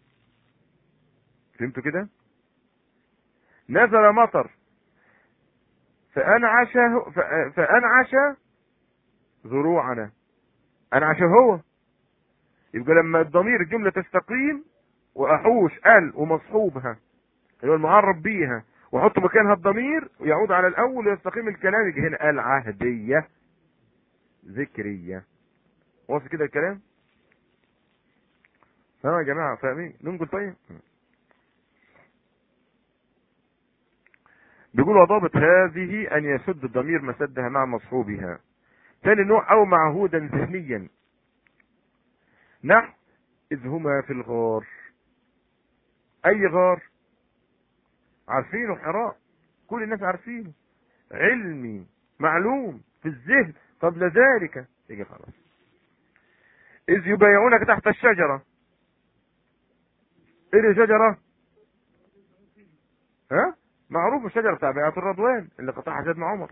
فهمتوا كده نزل مطر فانعش فانعش ذروعنا انعش هو يبقى لما الضمير الجمله تستقيم واحوش ال ومصحوبها اللي هو المعرب بيها واحط مكانها الضمير ويعود على الاول ويستقيم الكلام يجي هنا العهديه ذكريه واصل كده الكلام تمام يا جماعه فاهمين ننقل طيب بيقول وضابط هذه ان يسد الضمير مسدها مع مصحوبها ثاني نوع او معهودا ذهنيا نحو اذ هما في الغار اي غار عارفينه حراء كل الناس عارفينه علمي معلوم في الذهن قبل ذلك يجي خلاص اذ يبايعونك تحت الشجرة ايه الشجرة ها معروف الشجرة بتاع بيعة الرضوان اللي قطعها سيدنا عمر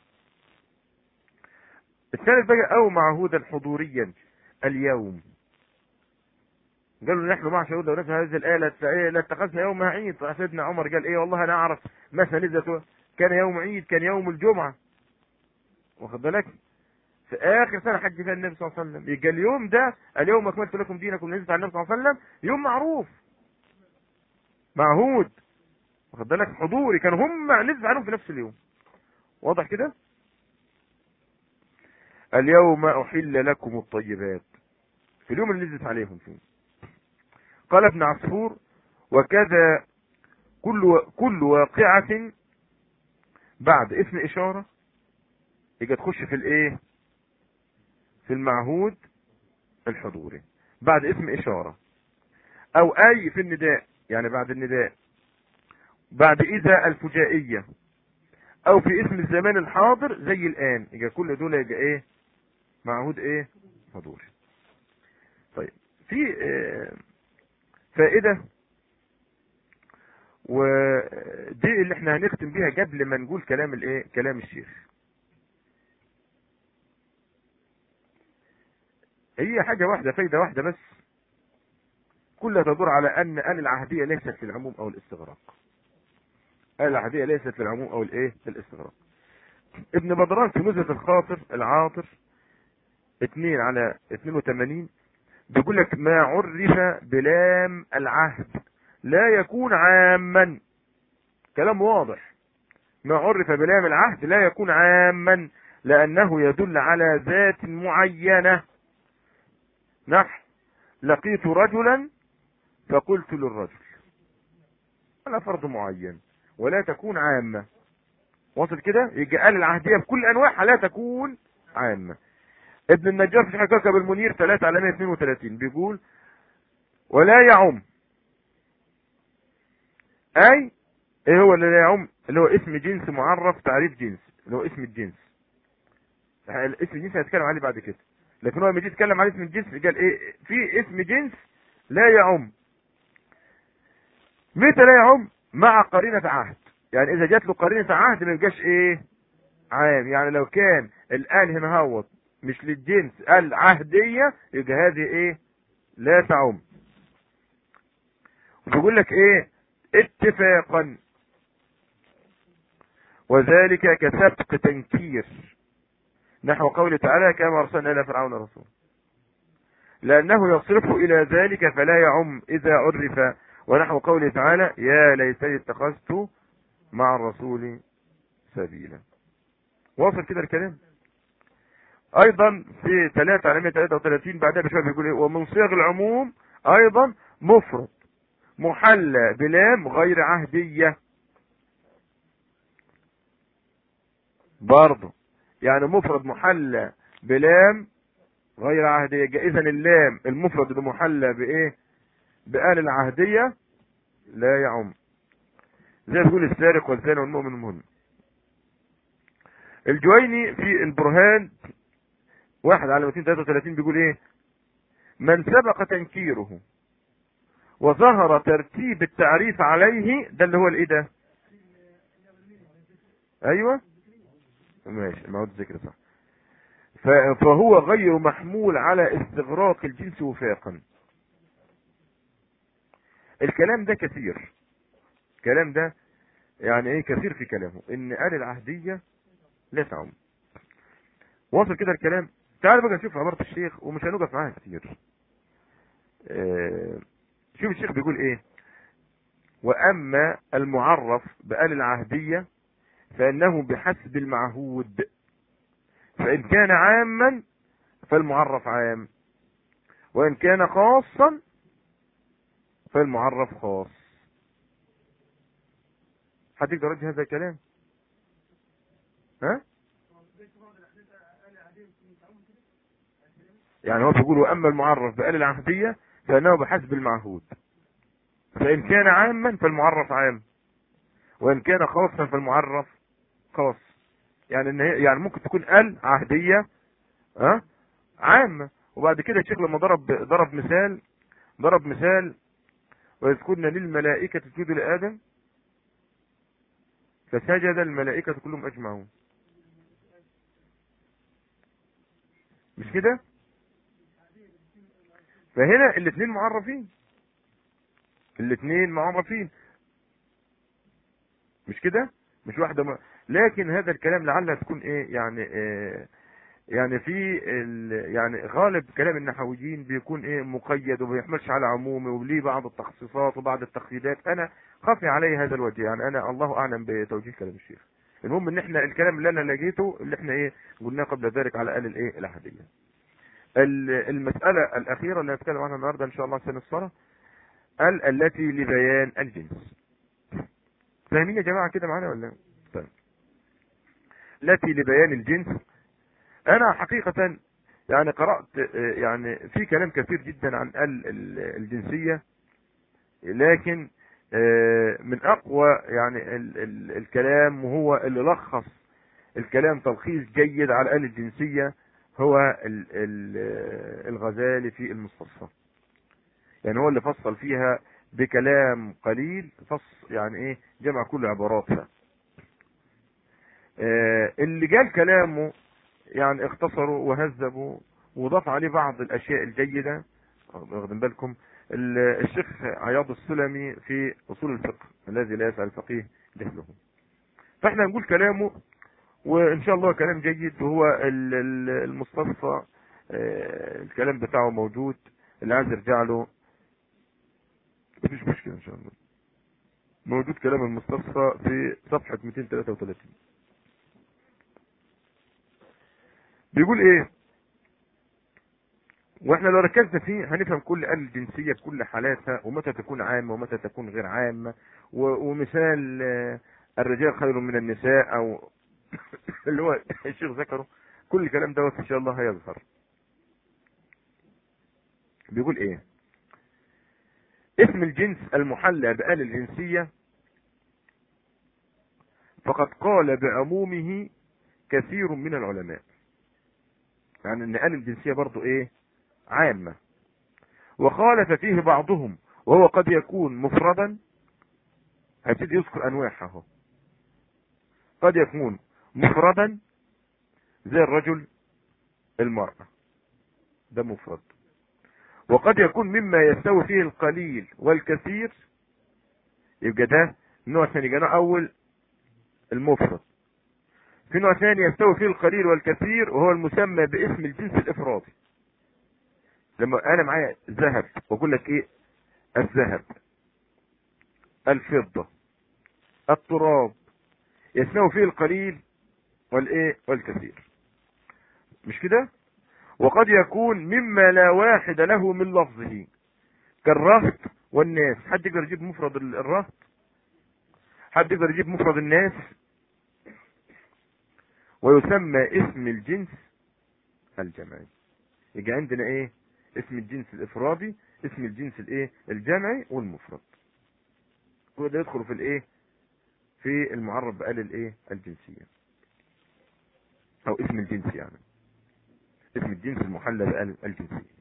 الثالث بقى او معهودا حضوريا اليوم قالوا نحن مع شهود لو نفس هذه الآية ايه لاتخذنا يوم عيد سيدنا عمر قال ايه والله انا اعرف مثلا نزلت كان يوم عيد كان يوم الجمعة واخد بالك في اخر سنة حج فيها النبي صلى الله عليه وسلم يبقى اليوم ده اليوم اكملت لكم دينكم نزلت على النبي صلى الله عليه وسلم يوم معروف معهود واخد بالك حضوري كانوا هم نزل عليهم في نفس اليوم واضح كده اليوم احل لكم الطيبات في اليوم اللي نزلت عليهم فيه قال ابن عصفور وكذا كل كل واقعة بعد اسم إشارة يجي تخش في الإيه؟ في المعهود الحضوري بعد اسم إشارة أو أي في النداء يعني بعد النداء بعد إذا الفجائية أو في اسم الزمان الحاضر زي الآن يجي كل دول يجي إيه؟ معهود إيه؟ حضوري طيب في آه فائدة ودي اللي احنا هنختم بيها قبل ما نقول كلام الايه كلام الشيخ هي حاجة واحدة فايدة واحدة بس كلها تدور على ان ان العهدية ليست للعموم او الاستغراق ان العهدية ليست للعموم او الايه الاستغراق ابن بدران في نزهة الخاطر العاطر 2 على 82 بيقول لك ما عرف بلام العهد لا يكون عاما كلام واضح ما عرف بلام العهد لا يكون عاما لأنه يدل على ذات معينة نحو لقيت رجلا فقلت للرجل على فرض معين ولا تكون عامة وصل كده يجي قال العهدية بكل انواعها لا تكون عامة ابن النجار في شرح كوكب المنير 3 على 132 بيقول ولا يعم اي ايه هو اللي لا يعم اللي هو اسم جنس معرف تعريف جنس اللي هو اسم الجنس اسم الجنس هنتكلم عليه بعد كده لكن هو لما يجي يتكلم عن اسم الجنس قال ايه في اسم جنس لا يعم متى لا يعم مع قرينة عهد يعني اذا جات له قرينة عهد ما يبقاش ايه عام يعني لو كان الآن هنا هوت مش للجنس العهدية يبقى هذه ايه لا تعم بيقول لك ايه اتفاقا وذلك كسبق تنكير نحو قوله تعالى كما ارسلنا الى فرعون رسول لانه يصرف الى ذلك فلا يعم اذا عرف ونحو قوله تعالى يا ليتني اتخذت مع الرسول سبيلا واصل كده الكلام ايضا في 3 على 133 بعدها بشويه بيقول ايه ومن صيغ العموم ايضا مفرد محلى بلام غير عهديه برضه يعني مفرد محلى بلام غير عهدية اذا اللام المفرد اللي محلى بايه بآل العهدية لا يعم زي بيقول السارق والزاني والمؤمن المهم الجويني في البرهان واحد على 233 بيقول ايه من سبق تنكيره وظهر ترتيب التعريف عليه ده اللي هو الايه ده ايوه ماشي ما هو الذكر صح فهو غير محمول على استغراق الجنس وفاقا الكلام ده كثير الكلام ده يعني ايه كثير في كلامه ان آل العهدية لا تعم واصل كده الكلام تعال بقى نشوف عبارة الشيخ ومش هنوقف معاها كتير اه شوف الشيخ بيقول ايه واما المعرف بآل العهدية فانه بحسب المعهود فان كان عاما فالمعرف عام وان كان خاصا فالمعرف خاص حد يقدر يرد هذا الكلام ها يعني هو بيقول واما المعرف بآل العهدية فانه بحسب المعهود فان كان عاما فالمعرف عام وان كان خاصا فالمعرف خاص يعني ان هي يعني ممكن تكون ال عهديه ها أه؟ عامه وبعد كده الشيخ لما ضرب ضرب مثال ضرب مثال واذ قلنا للملائكه اسجدوا لادم فسجد الملائكه كلهم اجمعون مش كده فهنا الاثنين معرفين الاثنين معرفين مش كده مش واحده م... لكن هذا الكلام لعلها تكون ايه يعني إيه يعني في يعني غالب كلام النحويين بيكون ايه مقيد وما بيحملش على عمومي وليه بعض التخصيصات وبعض التقييدات انا خافي علي هذا الوجه يعني انا الله اعلم بتوجيه كلام الشيخ المهم ان احنا الكلام اللي انا لقيته اللي احنا ايه قلناه قبل ذلك على ال الايه الاحاديه المساله الاخيره اللي هنتكلم عنها النهارده ان شاء الله سنه الصلاه ال التي لبيان الجنس فاهمين يا جماعه كده معانا ولا طيب التي لبيان الجنس انا حقيقة يعني قرأت يعني في كلام كثير جدا عن ال الجنسية لكن من اقوى يعني ال ال الكلام وهو اللي لخص الكلام تلخيص جيد على ال الجنسية هو ال ال الغزالي في المستصفى يعني هو اللي فصل فيها بكلام قليل فص يعني ايه جمع كل عباراتها اللي قال كلامه يعني اختصروا وهذبوا وضاف عليه بعض الاشياء الجيدة واخدين بالكم الشيخ عياض السلمي في اصول الفقه الذي لا يسأل الفقيه جهله فاحنا نقول كلامه وان شاء الله كلام جيد وهو المستصفى الكلام بتاعه موجود اللي عايز يرجع له مفيش مشكلة ان شاء الله موجود كلام المستصفى في صفحة 233 بيقول ايه واحنا لو ركزنا فيه هنفهم كل آلة الجنسية بكل حالاتها ومتى تكون عامة ومتى تكون غير عامة و- ومثال آه، الرجال خير من النساء او اللي هو الشيخ ذكره كل الكلام دوت ان شاء الله هيظهر بيقول ايه اسم الجنس المحلى بآل الجنسية فقد قال بعمومه كثير من العلماء يعني ان آل الجنسية برضو ايه عامة وخالف فيه بعضهم وهو قد يكون مفردا هيبتدي يذكر انواعها اهو قد يكون مفردا زي الرجل المرأة ده مفرد وقد يكون مما يستوي فيه القليل والكثير يبقى ده نوع ثاني يبقى نوع اول المفرد في نوع ثاني يستوي فيه القليل والكثير وهو المسمى باسم الجنس الافرادي لما انا معايا ذهب واقول لك ايه الذهب الفضة التراب يستوي فيه القليل والايه والكثير مش كده وقد يكون مما لا واحد له من لفظه كالرهط والناس حد يقدر يجيب مفرد ال- الرهط حد يقدر يجيب مفرد الناس ويسمى اسم الجنس الجمعي يجي عندنا ايه اسم الجنس الافرادي اسم الجنس الايه الجمعي والمفرد كل ده يدخل في الايه في المعرف بآل الايه الجنسية او اسم الجنس يعني اسم الجنس المحلى بآل الجنسية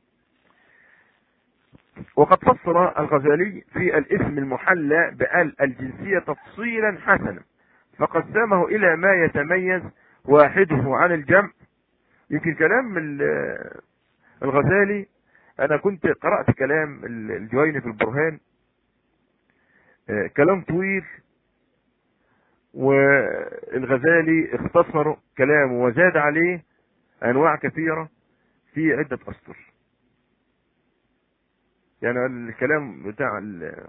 وقد فصل الغزالي في الاسم المحلى بآل الجنسية تفصيلا حسنا فقسمه الى ما يتميز واحده عن الجمع يمكن كلام ال- الغزالي انا كنت قرأت كلام ال- الجويني في البرهان آه، كلام طويل والغزالي اختصر كلامه وزاد عليه انواع كثيرة في عدة اسطر يعني الكلام بتاع ال-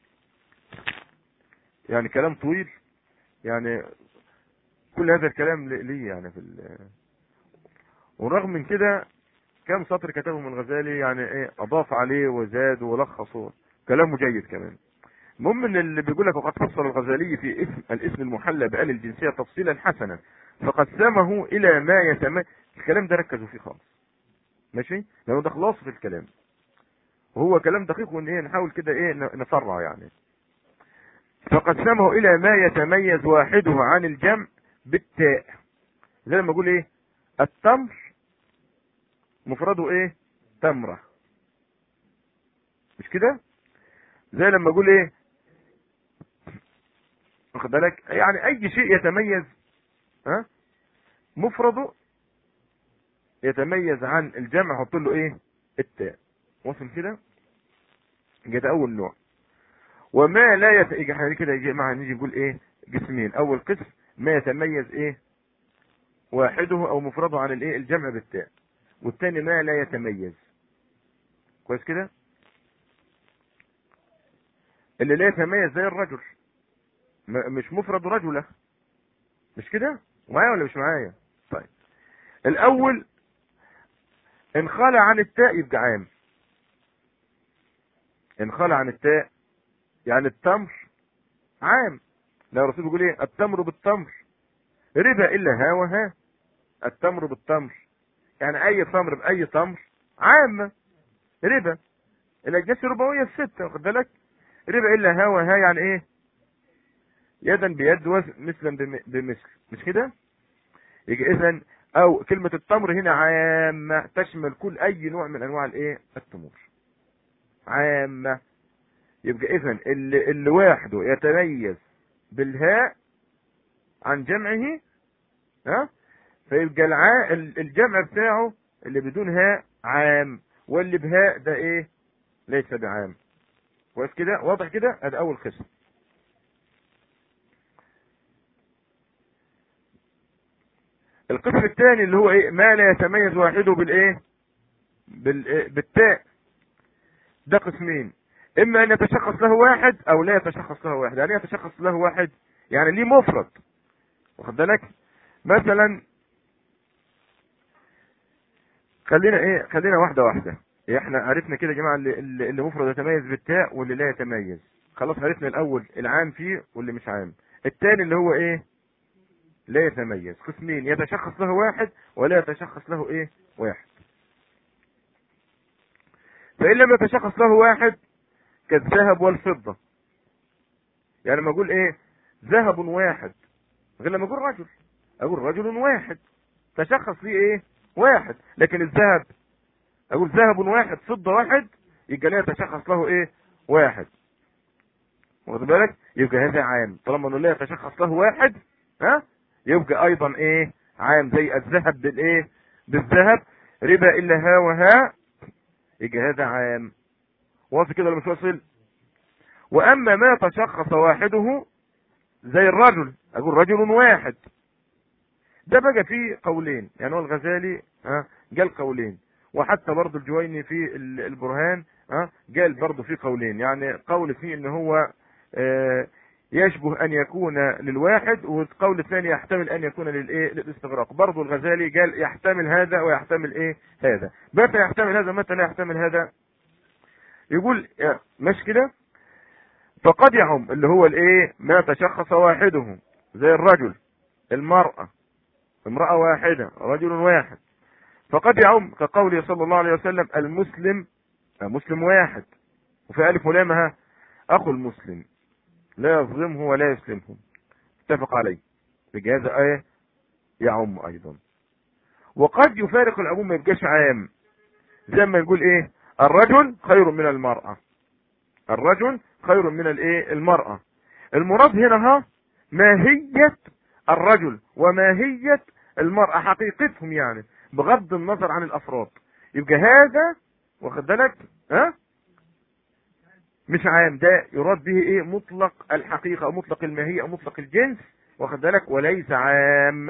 يعني كلام طويل يعني كل هذا الكلام ل- ليه يعني في ال- ورغم من كده كم سطر كتبه من الغزالي يعني ايه اضاف عليه وزاد ولخص كلامه جيد كمان المهم ان اللي بيقول لك وقد فصل الغزالي في اسم الاسم المحلى بآل الجنسية تفصيلا حسنا فقسمه الى ما يتم الكلام ده ركزوا فيه خالص ماشي لانه ده خلاص في الكلام وهو كلام دقيق وان ايه نحاول كده ايه ن- نسرع يعني فقسمه الى ما يتميز واحده عن الجمع بالتاء زي لما اقول ايه التمر مفرده ايه تمرة مش كده زي لما اقول ايه واخد بالك يعني اي شيء يتميز ها مفرده يتميز عن الجمع حط له ايه التاء وصل كده يبقى ده اول نوع وما لا يت... يجي احنا كده يجي مع نيجي نقول ايه قسمين اول قسم ما يتميز ايه واحده او مفرده عن الايه الجمع بالتاء والثاني ما لا يتميز كويس كده اللي لا يتميز زي الرجل م- مش مفرد رجله مش كده معايا ولا مش معايا طيب الاول ان خلع عن التاء يبقى عام ان خلع عن التاء يعني التمر عام لو الرسول بيقول ايه التمر بالتمر ربا الا ها وها التمر بالتمر يعني اي تمر باي تمر عامه ربا الاجناس الربويه السته واخد بالك ربا الا ها وها يعني ايه يدا بيد ومثلا بم- بمثل مش كده يجي اذا او كلمه التمر هنا عامه تشمل كل اي نوع من انواع الايه التمور عامه يبقى اذا اللي, اللي واحده يتميز بالهاء عن جمعه ها فيبقى الع... الجمع بتاعه اللي بدون هاء عام واللي بهاء ده ايه ليس بعام كويس كده واضح كده ادي اول قسم القسم الثاني اللي هو ايه ما لا يتميز واحده بالايه بال... بالتاء ده قسمين اما ان يتشخص له واحد او لا يتشخص له واحد يعني إيه يتشخص له واحد يعني ليه مفرد واخد بالك مثلا خلينا ايه خلينا واحده واحده احنا عرفنا كده يا جماعه اللي, اللي اللي مفرد يتميز بالتاء واللي لا يتميز خلاص عرفنا الاول العام فيه واللي مش عام الثاني اللي هو ايه لا يتميز قسمين يتشخص له واحد ولا يتشخص له ايه واحد فان لم يتشخص له واحد كالذهب والفضه يعني لما اقول ايه ذهب واحد غير لما اقول رجل اقول رجل واحد تشخص ليه ايه واحد لكن الذهب اقول ذهب واحد فضه واحد يبقى لا يتشخص له ايه واحد واخد بالك يبقى هذا عام طالما انه لا يتشخص له واحد ها يبقى ايضا ايه عام زي الذهب بالايه بالذهب ربا الا ها وها يبقى هذا عام واصل كده ولا مش واصل واما ما تشخص واحده زي الرجل اقول رجل واحد ده بقى فيه قولين يعني هو الغزالي ها قال قولين وحتى برضه الجويني في البرهان ها قال برضه في قولين يعني قول فيه ان هو آه يشبه ان يكون للواحد والقول الثاني يحتمل ان يكون للايه للاستغراق برضه الغزالي قال يحتمل هذا ويحتمل ايه هذا متى يحتمل هذا متى لا يحتمل هذا يقول مش كده فقد يعم اللي هو الايه ما تشخص واحده زي الرجل المرأة امرأة واحدة رجل واحد فقد يعم كقوله صلى الله عليه وسلم المسلم مسلم واحد وفي ألف ولامها أخو المسلم لا يظلمه ولا يسلمه اتفق عليه بجهاز آية يعم أيضا وقد يفارق العموم ما يبقاش عام زي ما نقول ايه الرجل خير من المرأة الرجل خير من الايه المرأة المراد هنا ها ماهية الرجل وماهية المرأة حقيقتهم يعني بغض النظر عن الافراد يبقى هذا واخد بالك ها مش عام ده يراد به ايه مطلق الحقيقة او مطلق الماهية او مطلق الجنس واخد بالك وليس عام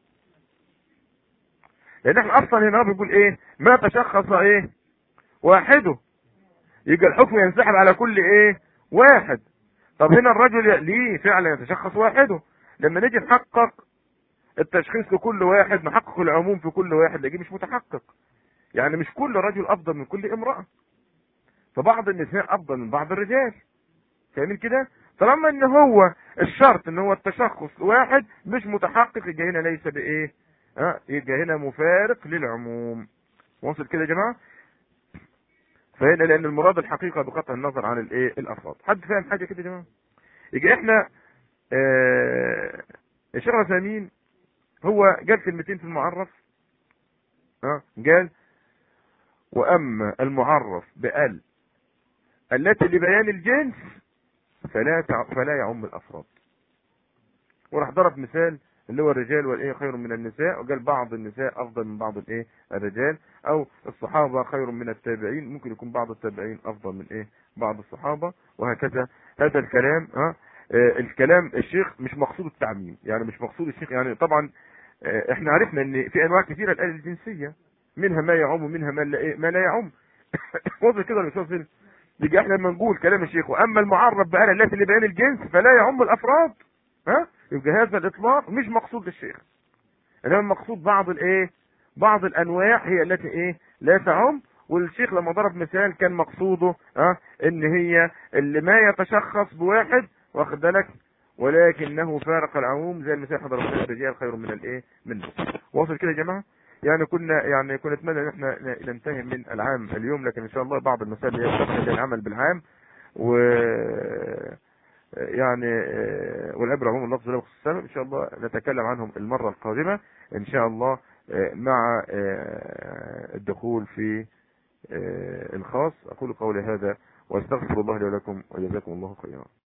لان احنا اصلا هنا بيقول ايه ما تشخص ايه واحده يبقى الحكم ينسحب على كل ايه واحد طب هنا الرجل ليه فعلا يتشخص واحده لما نيجي نحقق التشخيص لكل واحد نحقق العموم في كل واحد نلاقيه مش متحقق يعني مش كل رجل افضل من كل امرأة فبعض النساء افضل من بعض الرجال فاهمين كده طالما ان هو الشرط ان هو التشخص واحد مش متحقق يبقى هنا ليس بايه ها يبقى هنا مفارق للعموم واصل كده يا جماعه فهنا لان المراد الحقيقه بقطع النظر عن الايه الافراد حد فاهم حاجه كده يا جماعه يبقى احنا آه الشيخ عثيمين هو قال كلمتين في المعرف ها قال واما المعرف بال التي لبيان الجنس فلا تع... فلا يعم الافراد وراح ضرب مثال اللي هو الرجال والايه خير من النساء وقال بعض النساء افضل من بعض الايه الرجال او الصحابه خير من التابعين ممكن يكون بعض التابعين افضل من ايه بعض الصحابه وهكذا هذا الكلام ها آه الكلام الشيخ مش مقصود التعميم يعني مش مقصود الشيخ يعني طبعا آه احنا عرفنا ان في انواع كثيره الآلة الجنسيه منها ما يعم ومنها ما لا إيه ما لا يعم وصل كده الاستاذ يجي احنا لما نقول كلام الشيخ واما المعرف بآلة التي لبيان الجنس فلا يعم الافراد ها يبقى هذا الاطلاق مش مقصود للشيخ انما المقصود بعض الايه بعض الانواع هي التي ايه لا تعم والشيخ لما ضرب مثال كان مقصوده ها ان هي اللي ما يتشخص بواحد واخد بالك ولكنه فارق العموم زي المثال حضر الرجال خير من الايه منه واصل كده يا جماعه يعني كنا يعني كنا نتمنى ان احنا ننتهي من العام اليوم لكن ان شاء الله بعض المسائل هي العمل بالعام و يعني والعبرة عموم اللفظ لا بخصوص السبب ان شاء الله نتكلم عنهم المرة القادمة ان شاء الله مع الدخول في الخاص اقول قولي هذا واستغفر الله لي ولكم وجزاكم الله خيرا